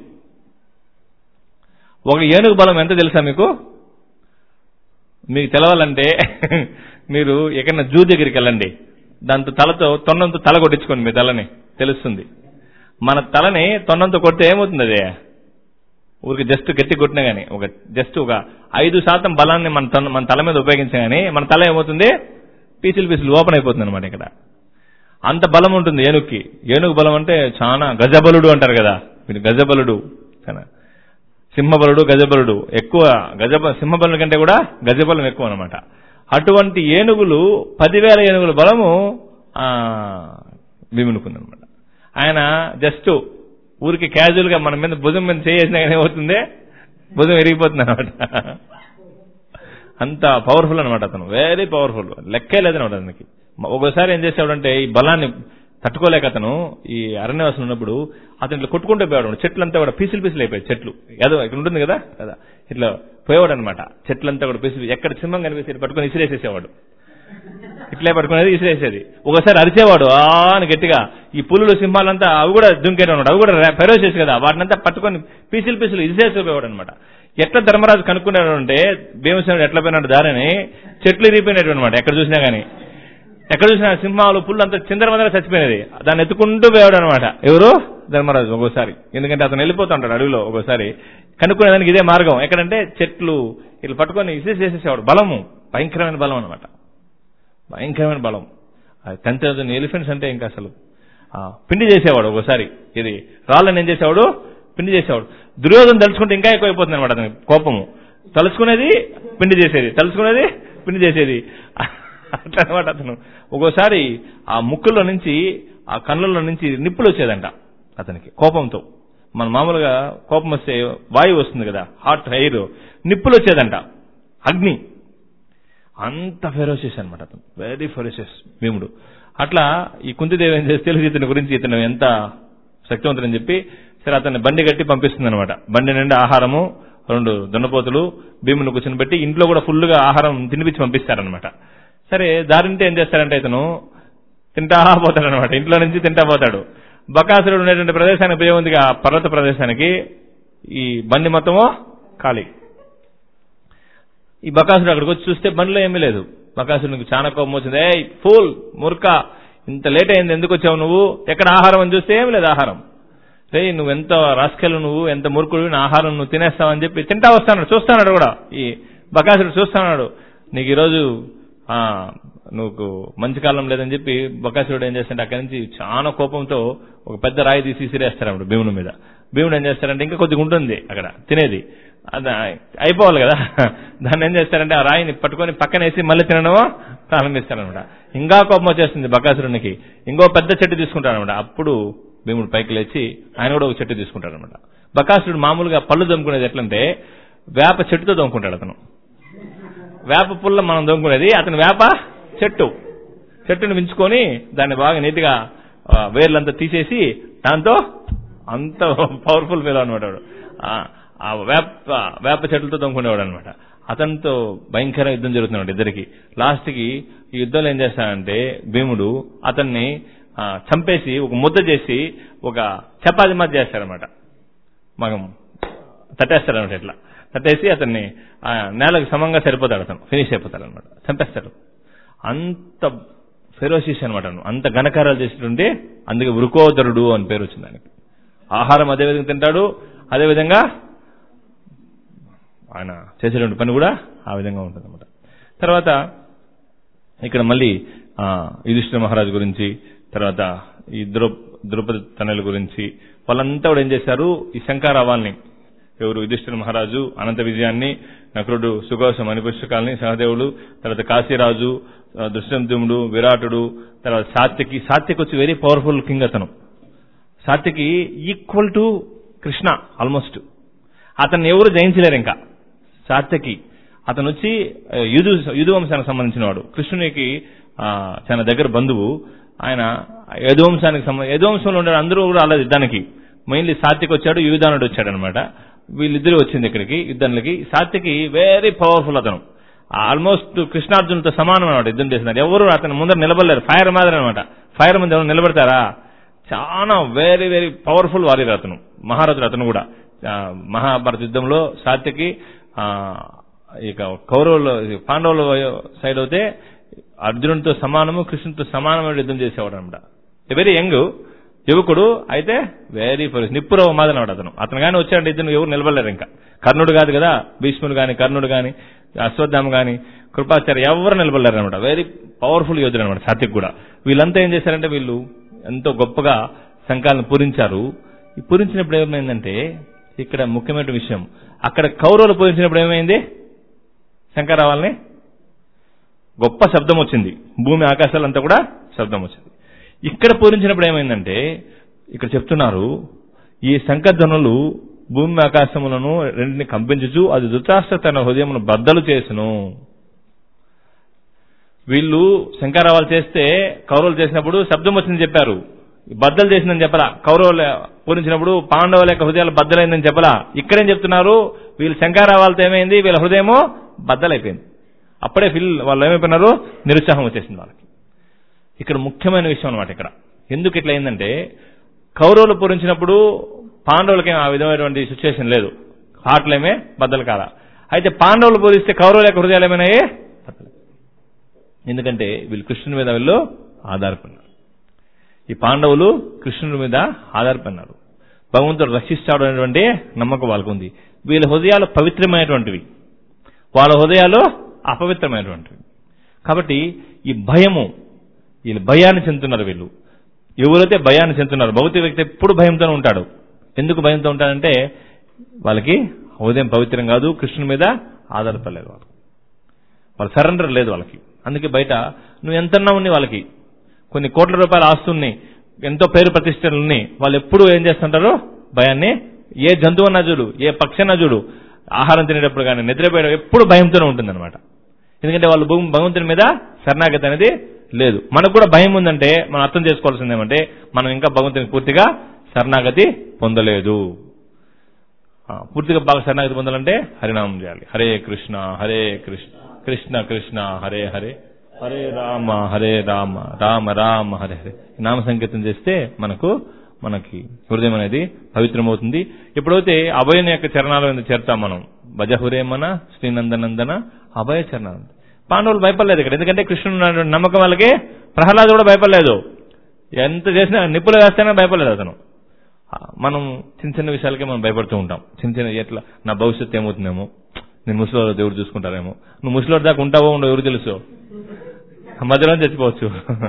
ఒక ఏనుగు బలం ఎంత తెలుసా మీకు మీకు తెలవాలంటే మీరు ఎక్కడైనా జూ దగ్గరికి వెళ్ళండి దాంతో తలతో తొన్నంతో తల కొట్టించుకోండి మీ తలని తెలుస్తుంది మన తలని తొన్నంతో కొడితే ఏమవుతుంది అదే ఊరికి జస్ట్ గట్టి కొట్టినా గానీ ఒక జస్ట్ ఒక ఐదు శాతం బలాన్ని మన తన- మన తల మీద ఉపయోగించగానే మన తల ఏమవుతుంది పీసులు పీసులు ఓపెన్ అయిపోతుంది అనమాట ఇక్కడ అంత బలం ఉంటుంది ఏనుగుకి ఏనుగు బలం అంటే చాలా గజబలుడు అంటారు కదా మీరు గజబలుడు చాలా సింహబలుడు గజబలుడు ఎక్కువ గజబ సింహబలం కంటే కూడా గజబలం ఎక్కువ అనమాట అటువంటి ఏనుగులు పదివేల ఏనుగుల బలము ఆ భీమునుకుందనమాట ఆయన జస్ట్ ఊరికి క్యాజువల్ గా మన మీద భుజం మీద చేసినా కానీ ఏమవుతుంది భుజం ఎరిగిపోతుంది అనమాట అంత పవర్ఫుల్ అనమాట అతను వెరీ పవర్ఫుల్ లెక్కే లేదనమాట అతనికి ఒకసారి ఏం చేసేవాడంటే ఈ బలాన్ని తట్టుకోలేక అతను ఈ అరణ్యవాసం ఉన్నప్పుడు అతను ఇట్లా కొట్టుకుంటూ పోయాడు చెట్లంతా కూడా పీసులు పీసులు అయిపోయాయి చెట్లు ఏదో ఇక్కడ ఉంటుంది కదా కదా ఇట్లా పోయేవాడు అనమాట చెట్లంతా కూడా పీసులు ఎక్కడ సింహం కనిపిస్తే ఇట్లా పట్టుకొని ఇసిరేసేసేవాడు ఇట్లే పట్టుకునేది ఇసిరేసేది ఒకసారి అరిచేవాడు ఆ అని గట్టిగా ఈ పులులు సింహాలంతా అవి కూడా దుంకేట అవి కూడా ఫెరోసెస్ కదా వాటినంతా పట్టుకొని పీసులు పీసులు ఇసిరేసిపోయాడు అనమాట ఎట్లా ధర్మరాజు కనుక్కున్నాడు అంటే భీమసేనుడు ఎట్లా పోయినాడు దారిని చెట్లు ఇరిగిపోయినట్టు అనమాట ఎక్కడ చూసినా గానీ ఎక్కడ చూసినా సింహాలు పుల్లు అంతా చిందరమందర చచ్చిపోయినది దాన్ని ఎత్తుకుంటూ పోయాడు అనమాట ఎవరు ధర్మరాజు ఒక్కోసారి ఎందుకంటే అతను వెళ్ళిపోతూ ఉంటాడు అడవిలో ఒక్కోసారి కనుక్కునేదానికి ఇదే మార్గం ఎక్కడంటే చెట్లు ఇట్లా పట్టుకొని ఇసేసేసేవాడు బలము భయంకరమైన బలం అనమాట భయంకరమైన బలం అది టెన్ థౌసండ్ ఎలిఫెంట్స్ అంటే ఇంకా అసలు ఆ, పిండి చేసేవాడు ఒకసారి ఇది రాళ్ళని ఏం చేసేవాడు పిండి చేసేవాడు దుర్యోధన తలుచుకుంటే ఇంకా ఎక్కువైపోతుంది అనమాట అతనికి కోపము తలుచుకునేది పిండి చేసేది తలుచుకునేది పిండి చేసేది అట్లా అనమాట అతను ఒక్కోసారి ఆ ముక్కుల్లో నుంచి ఆ కళ్ళల్లో నుంచి నిప్పులు వచ్చేదంట అతనికి కోపంతో మన మామూలుగా కోపం వస్తే వాయువు వస్తుంది కదా హాట్ ఎయిర్ నిప్పులు వచ్చేదంట అగ్ని అంత ఫెరోసియస్ అనమాట అతను వెరీ ఫెరోసియస్ భీముడు అట్లా ఈ కుంతిదేవి ఏం చేసి తెలుసు ఇతని గురించి ఇతను ఎంత శక్తివంతుడని చెప్పి సరే అతన్ని బండి కట్టి పంపిస్తుంది అనమాట బండి నిండా ఆహారము రెండు దున్నపోతులు భీముని కూర్చొని పెట్టి ఇంట్లో కూడా ఫుల్గా ఆహారం తినిపించి పంపిస్తారనమాట సరే దారింటే ఏం చేస్తారంటే ఇతను తింటా పోతాడనమాట ఇంట్లో నుంచి తింటా పోతాడు బకాసురుడు ఉండేటువంటి ప్రదేశానికి పోయే ఉంది ఆ పర్వత ప్రదేశానికి ఈ బండి మొత్తము ఖాళీ ఈ బకాసుడు అక్కడికి వచ్చి చూస్తే బండిలో ఏమీ లేదు బకాసుడికి చాలా కోపం వచ్చింది ఏ ఫూల్ ముర్క ఇంత లేట్ అయింది ఎందుకు వచ్చావు నువ్వు ఎక్కడ ఆహారం అని చూస్తే ఏమి లేదు ఆహారం రే నువ్వు ఎంత రాసుకెళ్ళు నువ్వు ఎంత మురుకుడు నా ఆహారం నువ్వు తినేస్తావని చెప్పి తింటా వస్తాడు చూస్తాడు కూడా ఈ బకాసుడు చూస్తున్నాడు నీకు ఈరోజు ఆ, నువ్వు మంచి కాలం లేదని చెప్పి బకాసురుడు ఏం చేస్తాడంటే అక్కడి నుంచి చాలా కోపంతో ఒక పెద్ద రాయి తీసి సిరేస్తాడు అప్పుడు భీముని మీద భీముడు ఏం చేస్తాడంటే ఇంకా కొద్దిగా ఉంటుంది అక్కడ తినేది అది అయిపోవాలి కదా దాన్ని ఏం చేస్తారంటే ఆ రాయిని పట్టుకొని పక్కనేసి మళ్ళీ తినడమో ప్రారంభిస్తారనమాట ఇంకా కోపం వచ్చేస్తుంది బకాసురునికి ఇంకో పెద్ద చెట్టు తీసుకుంటారనమాట అప్పుడు భీముడు పైకి లేచి ఆయన కూడా ఒక చెట్టు తీసుకుంటాడనమాట బకాసురుడు మామూలుగా పళ్ళు దొమ్ముకునేది ఎట్లంటే వేప చెట్టుతో దొమ్ముకుంటాడు అతను వేప పుల్ల మనం దొంగుకునేది అతను వేప చెట్టు చెట్టును మించుకొని దాన్ని బాగా నీట్గా ఆ, వేర్లంతా తీసేసి దాంతో అంత పవర్ఫుల్ ఫీల్ అనమాట వాడు ఆ, ఆ వేప వేప చెట్లతో దొంగకునేవాడు అనమాట అతనితో భయంకర యుద్ధం జరుగుతున్నాడు ఇద్దరికి లాస్ట్ కి ఈ యుద్ధంలో ఏం చేస్తాడంటే భీముడు అతన్ని ఆ, చంపేసి ఒక ముద్ద చేసి ఒక చపాతి మధ్య చేస్తాడనమాట మగం తట్టేస్తాడు అనమాట ఇట్లా తట్టేసి అతన్ని ఆ నేలకు సమంగా సరిపోతాడు అతను ఫినిష్ అయిపోతాడు అనమాట చంపేస్తాడు అంత ఫెరోసిస్ అనమాట అంత ఘనకారాలు చేసినటువంటి అందుకే వృకోదరుడు అని పేరు వచ్చింది దానికి ఆహారం అదే విధంగా తింటాడు అదే విధంగా ఆయన చేసేటువంటి పని కూడా ఆ విధంగా ఉంటుంది అనమాట తర్వాత ఇక్కడ మళ్ళీ ఆ, యుధిష్ఠిర మహారాజు గురించి తర్వాత ఈ ద్రౌ ద్రౌపది తనయుల గురించి వాళ్ళంతా కూడా ఏం చేశారు ఈ శంకారావాల్ని ఎవరు యుధిష్ఠిర మహారాజు అనంత విజయాన్ని నకులుడు సుకోశం మణిపుష్పకాలని సహదేవుడు తర్వాత కాశీరాజు ఆ, దుష్యంతుముడు విరాటుడు తర్వాత సాత్యకి సాత్యకి వచ్చి వెరీ పవర్ఫుల్ కింగ్ అతను Satyaki equal to Krishna almost అతన్ని ఎవరు జయించలేరు ఇంకా సాత్యకి అతను వచ్చి ఆ, యుధు యుధు వంశానికి సంబంధించిన వాడు కృష్ణునికి ఆ, చాలా దగ్గర బంధువు ఆయన యదువంశానికి సంబంధించి యదువంశంలో ఉండే అందరూ కూడా అలా యుద్ధానికి మెయిన్లీ సాత్యకి వచ్చాడు యుధానుడు వచ్చాడు అనమాట వీళ్ళిద్దరూ వచ్చింది ఇక్కడికి యుద్ధానికి సాత్యకి వెరీ పవర్ఫుల్ అతను ఆల్మోస్ట్ కృష్ణార్జునులతో సమానం అనమాట యుద్ధం చేసినారు ఎవరు అతను ముందర నిలబడలేరు ఫైర్ మాదిరి అనమాట ఫైర్ ముందు ఎవరు నిలబడతారా చాలా వెరీ వెరీ పవర్ఫుల్ వారియర్ అతను మహారథుడు అతను కూడా ఆ, మహాభారత యుద్ధంలో సాత్యకి ఆ, ఇక కౌరవుల పాండవుల సైడ్ అయితే అర్జునుడితో సమానము కృష్ణుడితో సమానమైన యుద్ధం చేసేవాడు అనమాట వెరీ యంగ్ యువకుడు అయితే వెరీ ఫస్ట్ నిప్పురవ మాదనవాడు అతను అతను కానీ వచ్చాడంటే ఇద్దరు ఎవరు నిలబడలేరు ఇంకా కర్ణుడు కాదు కదా భీష్ముడు గాని కర్ణుడు గాని అశ్వత్థామ గాని కృపాచార్య ఎవరు నిలబడలేరు అనమాట వెరీ పవర్ఫుల్ యోధుడు అనమాట సాత్విక్ కూడా వీళ్ళంతా ఏం చేశారంటే వీళ్ళు ఎంతో గొప్పగా శంఖాలను పూరించారు ఈ పూరించినప్పుడు ఏమైందంటే ఇక్కడ ముఖ్యమైన విషయం అక్కడ కౌరవులు పూరించినప్పుడు ఏమైంది శంకరావాలని గొప్ప శబ్దం వచ్చింది భూమి ఆకాశాలంతా కూడా శబ్దం వచ్చింది ఇక్కడ పూరించినప్పుడు ఏమైందంటే ఇక్కడ చెప్తున్నారు ఈ శంఖధ్వనులు భూమి ఆకాశములను రెండిని కంపించుచు అది ధృతరాష్ట్ర తన హృదయమును బద్దలు చేసును వీళ్ళు శంకరావాలు చేస్తే కౌరవులు చేసినప్పుడు శబ్దం వచ్చిందని చెప్పారు బద్దలు చేసిందని చెప్పలా కౌరవులు పూరించినప్పుడు పాండవుల యొక్క హృదయాలు బద్దలైందని చెప్పలా ఇక్కడేం చెప్తున్నారు వీళ్ళు శంకరావాలతో ఏమైంది వీళ్ళ హృదయమో బద్దలైపోయింది అప్పుడే ఫిల్ వాళ్ళు ఏమైపోయినారు నిరుత్సాహం వచ్చేసింది వాళ్ళకి ఇక్కడ ముఖ్యమైన విషయం అనమాట ఇక్కడ ఎందుకు ఇట్లా అయిందంటే కౌరవులు పూరించినప్పుడు పాండవులకేం ఆ విధమైనటువంటి సిచ్యువేషన్ లేదు హార్ట్లేమే బద్దలు కాల అయితే పాండవులు పూరిస్తే కౌరవుల యొక్క హృదయాలు ఏమైనాయి బద్దలు. ఎందుకంటే వీళ్ళు కృష్ణుని మీద వీళ్ళు ఆధారపడినారు ఈ పాండవులు కృష్ణుని మీద ఆధారపడినారు భగవంతుడు రక్షిస్తాడు అనేటువంటి నమ్మకం వాళ్ళకు ఉంది వీళ్ళ హృదయాలు పవిత్రమైనటువంటివి వాళ్ళ హృదయాలు అపవిత్రమైనటువంటివి కాబట్టి ఈ భయము వీళ్ళు భయాన్ని చెందుతున్నారు వీళ్ళు ఎవరైతే భయాన్ని చెందుతున్నారు భౌతిక వ్యక్తి ఎప్పుడు భయంతోనే ఉంటాడు ఎందుకు భయంతో ఉంటాడంటే వాళ్ళకి హృదయం పవిత్రం కాదు కృష్ణుని మీద ఆధారపడలేదు వాళ్ళు వాళ్ళు సరెండర్ లేదు వాళ్ళకి అందుకే బయట నువ్వు ఎంతన్నా ఉంది వాళ్ళకి కొన్ని కోట్ల రూపాయల ఆస్తుల్ని ఎంతో పేరు ప్రతిష్టలుని వాళ్ళు ఎప్పుడు ఏం చేస్తుంటారు భయాన్ని ఏ జంతువు చూడు ఏ పక్షి చూడు ఆహారం తినేటప్పుడు కానీ నిద్రపోయేటప్పుడు ఎప్పుడు భయంతోనే ఉంటుందన్నమాట ఎందుకంటే వాళ్ళు భూమి భగవంతుని మీద శరణాగతి అనేది లేదు మనకు కూడా భయం ఉందంటే మనం అర్థం చేసుకోవాల్సింది ఏమంటే మనం ఇంకా భగవంతుని పూర్తిగా శరణాగతి పొందలేదు ఆ, పూర్తిగా బాగా శరణాగతి పొందాలంటే హరినామం చేయాలి హరే కృష్ణ హరే కృష్ణ కృష్ణ కృష్ణ హరే హరే హరే రామ హరే రామ రామ రామ హరే హరే ఈ నామ సంకీర్తన చేస్తే మనకు మనకి హృదయం అనేది పవిత్రమవుతుంది ఎప్పుడైతే అభయుని యొక్క చరణాల మీద చేరుతాం మనం భజహురేమన శ్రీనందనందన అభయ చరణాలు పాండవులు భయపడలేదు ఇక్కడ ఎందుకంటే కృష్ణుడు ఉన్నటువంటి నమ్మకం వాళ్ళకి ప్రహ్లాదు కూడా భయపడలేదు ఎంత చేసినా నిప్పులు వేస్తేనే భయపడలేదు అతను ఆ, మనం చిన్న చిన్న విషయాలకే మనం భయపడుతూ ఉంటాం చిన్న చిన్న ఎట్లా నా భవిష్యత్తు ఏమవుతుందేమో నేను ముసలివారు దేవుడు చూసుకుంటారేమో నువ్వు ముసలివారి దాకా ఉంటావో ఉండవు ఎవరు తెలుసు మధ్యలో చచ్చిపోవచ్చు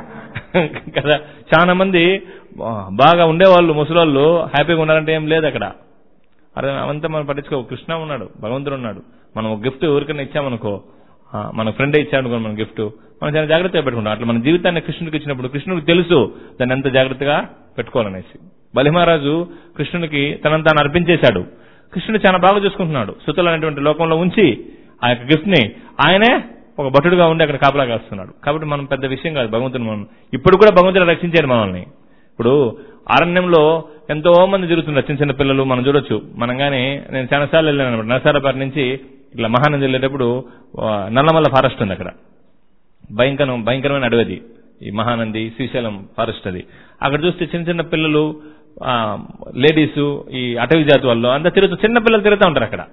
కదా చాలా మంది ఆ, బాగా ఉండేవాళ్ళు ముసలోళ్ళు హ్యాపీగా ఉండాలంటే ఏం లేదు అక్కడ అరే అవంతా మనం పట్టించుకో కృష్ణ ఉన్నాడు భగవంతుడు ఉన్నాడు మనం ఒక గిఫ్ట్ ఎవరికైనా ఇచ్చామనుకో ఆ, మన ఫ్రెండ్ ఇచ్చాడు అనుకో మన గిఫ్ట్ మనం చాలా జాగ్రత్తగా పెట్టుకుంటాం అట్లా మన జీవితాన్ని కృష్ణుడికి ఇచ్చినప్పుడు కృష్ణుడికి తెలుసు దాన్ని ఎంత జాగ్రత్తగా పెట్టుకోవాలనేసి బలిమహారాజు కృష్ణునికి తనను తాను అర్పించేశాడు కృష్ణుడు చాలా బాగా చూసుకుంటున్నాడు సుతులు అనేటువంటి లోకంలో ఉంచి ఆ యొక్క గిఫ్ట్ ని ఆయనే ఒక భటుడుగా ఉండి అక్కడ కాపలా కాస్తున్నాడు కాబట్టి మనం పెద్ద విషయం కాదు భగవంతుని మనం ఇప్పుడు కూడా భగవంతుడు రక్షించాడు మనల్ని ఇప్పుడు అరణ్యంలో ఎంతో మంది తిరుగుతున్నారు చిన్న చిన్న పిల్లలు మనం చూడొచ్చు మనం కానీ నేను చాలాసార్లు వెళ్ళాను అనమాట నరసారాబాద్ నుంచి ఇట్లా మహానంది వెళ్ళేటప్పుడు ఆ, నల్లమల్ల ఫారెస్ట్ ఉంది అక్కడ భయంకరం భయంకరమైన అడవి అది ఈ మహానంది శ్రీశైలం ఫారెస్ట్ అది అక్కడ చూస్తే చిన్న చిన్న పిల్లలు లేడీస్ ఈ అటవీ జాతి వాళ్ళు అంతా తిరుగుతూ చిన్న పిల్లలు తిరుగుతూ ఉంటారు అక్కడ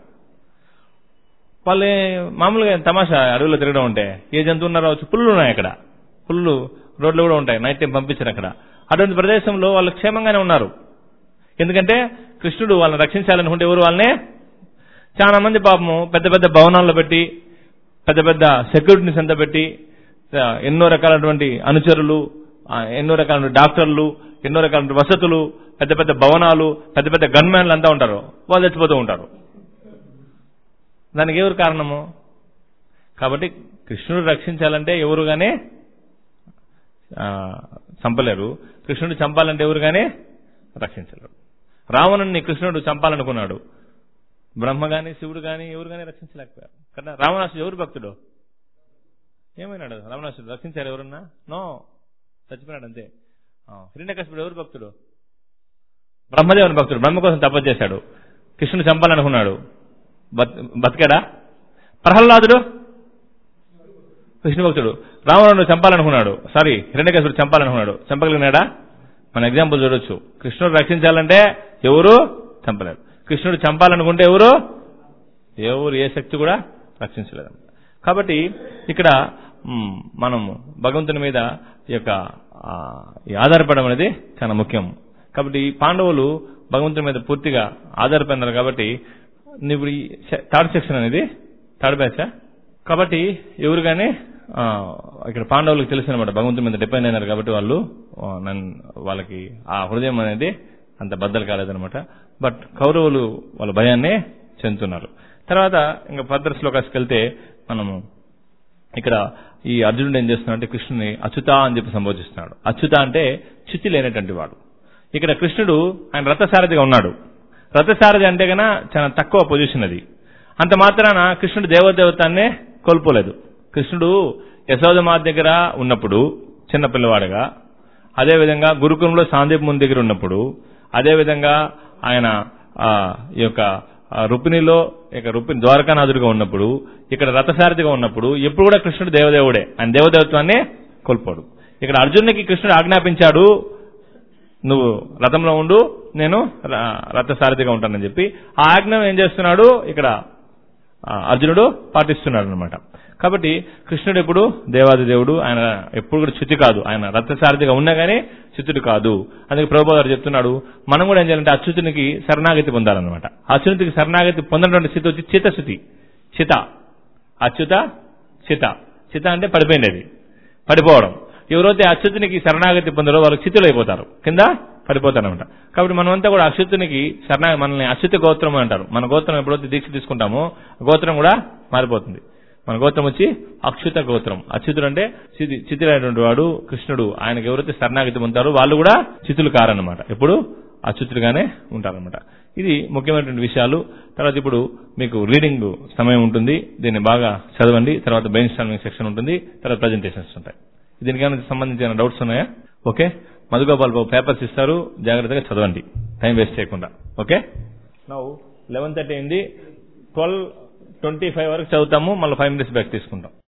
వాళ్ళు ఏ- మామూలుగా తమాషా అడవిలో తిరగడం ఉంటే ఏ జంతువు ఉన్నారో వచ్చి పుల్లు ఉన్నాయి అక్కడ పుల్లు రోడ్లు కూడా ఉంటాయి నైట్ టైం పంపించారు అక్కడ అటువంటి ప్రదేశంలో వాళ్ళు క్షేమంగానే ఉన్నారు ఎందుకంటే కృష్ణుడు వాళ్ళని రక్షించాలనుకుంటే ఎవరు వాళ్ళనే చాలా మంది పాపము పెద్ద పెద్ద భవనాల్లో పెట్టి పెద్ద పెద్ద సెక్యూరిటీని అంతా పెట్టి ఆ, ఎన్నో రకాలైనటువంటి అనుచరులు ఆ, ఎన్నో రకాల డాక్టర్లు ఎన్నో రకాల వసతులు పెద్ద పెద్ద భవనాలు పెద్ద పెద్ద గన్మ్యాన్లు అంతా ఉంటారు వాళ్ళు చచ్చిపోతూ ఉంటారు దానికి ఎవరు కారణము కాబట్టి కృష్ణుడు రక్షించాలంటే ఎవరుగానే ఆ, చంపలేరు కృష్ణుడు చంపాలంటే ఎవరుగానే రక్షించలేరు రావణుని కృష్ణుడు చంపాలనుకున్నాడు బ్రహ్మ గాని శివుడు గాని ఎవరు గాని రక్షించలేకపోయారు కదా రావణాసుడు ఎవరు భక్తుడు ఏమైనాడు రావణాసుడు రక్షించారు ఎవరన్నా నో చచ్చిపోయినాడు అంతే హిరణ్యకశిపుడు ఎవరు భక్తుడు బ్రహ్మదేవుని భక్తుడు బ్రహ్మ కోసం తపస్సు చేశాడు కృష్ణుడు చంపాలనుకున్నాడు బత్- బతికాడా ప్రహ్లాదుడు కృష్ణ భక్తుడు రావణుడు చంపాలనుకున్నాడు సారీ హిరణ్యకశిపుడు చంపాలనుకున్నాడు చంపగలిగినాడా మన ఎగ్జాంపుల్ చూడొచ్చు కృష్ణుడు రక్షించాలంటే ఎవరు చంపలేరు కృష్ణుడు చంపాలనుకుంటే ఎవరు ఎవరు ఏ శక్తి కూడా రక్షించలేదు కాబట్టి ఇక్కడ మ్, మనం భగవంతుని మీద ఈ యొక్క ఆ, ఈ ఆధారపడడం అనేది చాలా ముఖ్యం కాబట్టి ఈ పాండవులు భగవంతుని మీద పూర్తిగా ఆధారపడినారు కాబట్టి ఇప్పుడు ఈ సె- థర్డ్ సెక్షన్ అనేది థర్డ్ బ్యాచ్ కాబట్టి ఎవరు కానీ ఆ, ఇక్కడ పాండవులకు తెలుసు అనమాట భగవంతుని మీద డిపెండ్ అయినారు కాబట్టి వాళ్ళు ఆ, నన్ను వాళ్ళకి ఆ హృదయం అనేది అంత బద్దలు కాలేదనమాట బట్ కౌరవులు వాళ్ళ భయాన్నే చెందుతున్నారు తర్వాత ఇంకా ఫర్దర్ శ్లోకాస్కి వెళ్తే మనము ఇక్కడ ఈ అర్జునుడు ఏం చేస్తున్నాడు అంటే కృష్ణుని అచ్యుత అని చెప్పి సంబోధిస్తున్నాడు అచ్యుత అంటే చ్యుతి లేనటువంటి వాడు ఇక్కడ కృష్ణుడు ఆయన రథసారథిగా ఉన్నాడు రథసారథి అంటే గన చాలా తక్కువ పొజిషన్ అది అంత మాత్రాన కృష్ణుడు దేవదేవతాన్నే కోల్పోలేదు కృష్ణుడు యశోదమాత దగ్గర ఉన్నప్పుడు చిన్న పిల్లవాడుగా అదేవిధంగా గురుకులంలో సాందీప్ ముందు దగ్గర ఉన్నప్పుడు అదేవిధంగా ఆయన ఆ, ఈ యొక్క ఆ, రుక్మిణిలో ఇక రుక్మిణి ద్వారకానాథుడిగా ఉన్నప్పుడు ఇక్కడ రథసారథిగా ఉన్నప్పుడు ఎప్పుడు కూడా కృష్ణుడు దేవదేవుడే ఆయన దేవదేవత్వాన్ని కోల్పోడు ఇక్కడ అర్జునుడికి కృష్ణుడు ఆజ్ఞాపించాడు నువ్వు రథంలో ఉండు నేను ర- రథసారథిగా ఉంటానని చెప్పి ఆ ఆజ్ఞ ఏం చేస్తున్నాడు ఇక్కడ ఆ, అర్జునుడు పాటిస్తున్నాడు అనమాట కాబట్టి కృష్ణుడు ఎప్పుడు దేవాది దేవుడు ఆయన ఎప్పుడు కూడా చ్యుతి కాదు ఆయన రథసారథిగా ఉన్నా గానీ చ్యుతుడు కాదు అందుకే ప్రభు గారు చెప్తున్నాడు మనం కూడా ఏం చేయాలంటే అచ్యుతునికి శరణాగతి పొందాలన్నమాట అచ్యుతునికి శరణాగతి పొందినటువంటి స్థితి వచ్చి చిత్తశుతి చిత అచ్యుత చిత చిత అంటే పడిపోయినది పడిపోవడం ఎవరైతే అచ్యుతునికి శరణాగతి పొందారో వాళ్ళు చితులు అయిపోతారు కింద పడిపోతారనమాట కాబట్టి మనమంతా కూడా అచ్యుతునికి శరణా మనల్ని అచ్యుత గోత్రం అంటారు మన గోత్రం ఎప్పుడైతే దీక్ష తీసుకుంటామో గోత్రం కూడా మారిపోతుంది మన గోత్రం వచ్చి అక్షుత గోత్రం అచ్యుతుడు అంటే చితి చితులైనటువంటి వాడు కృష్ణుడు ఆయనకు ఎవరైతే శరణాగతి పొందుతారో వాళ్ళు కూడా చితులు కారన్నమాట ఎప్పుడు అచ్యుతుడుగానే ఉంటారన్నమాట ఇది ముఖ్యమైనటువంటి విషయాలు తర్వాత ఇప్పుడు మీకు రీడింగ్ సమయం ఉంటుంది దీన్ని బాగా చదవండి తర్వాత బ్రెయిన్ స్టార్మింగ్ సెక్షన్ ఉంటుంది తర్వాత ప్రజెంటేషన్స్ ఉంటాయి దీనికి ఏమైనా సంబంధించిన డౌట్స్ ఉన్నాయా ఓకే మధుగోపాల్ బాబు పేపర్స్ ఇస్తారు జాగ్రత్తగా చదవండి టైం వేస్ట్ చేయకుండా ఓకే నవ్వు లెవెన్ థర్టీ అయింది ట్వెల్వ్ ట్వంటీ ఫైవ్ వరకు చదువుతాము మళ్ళీ ఫైవ్ మినిట్స్ బ్యాక్ తీసుకుంటాం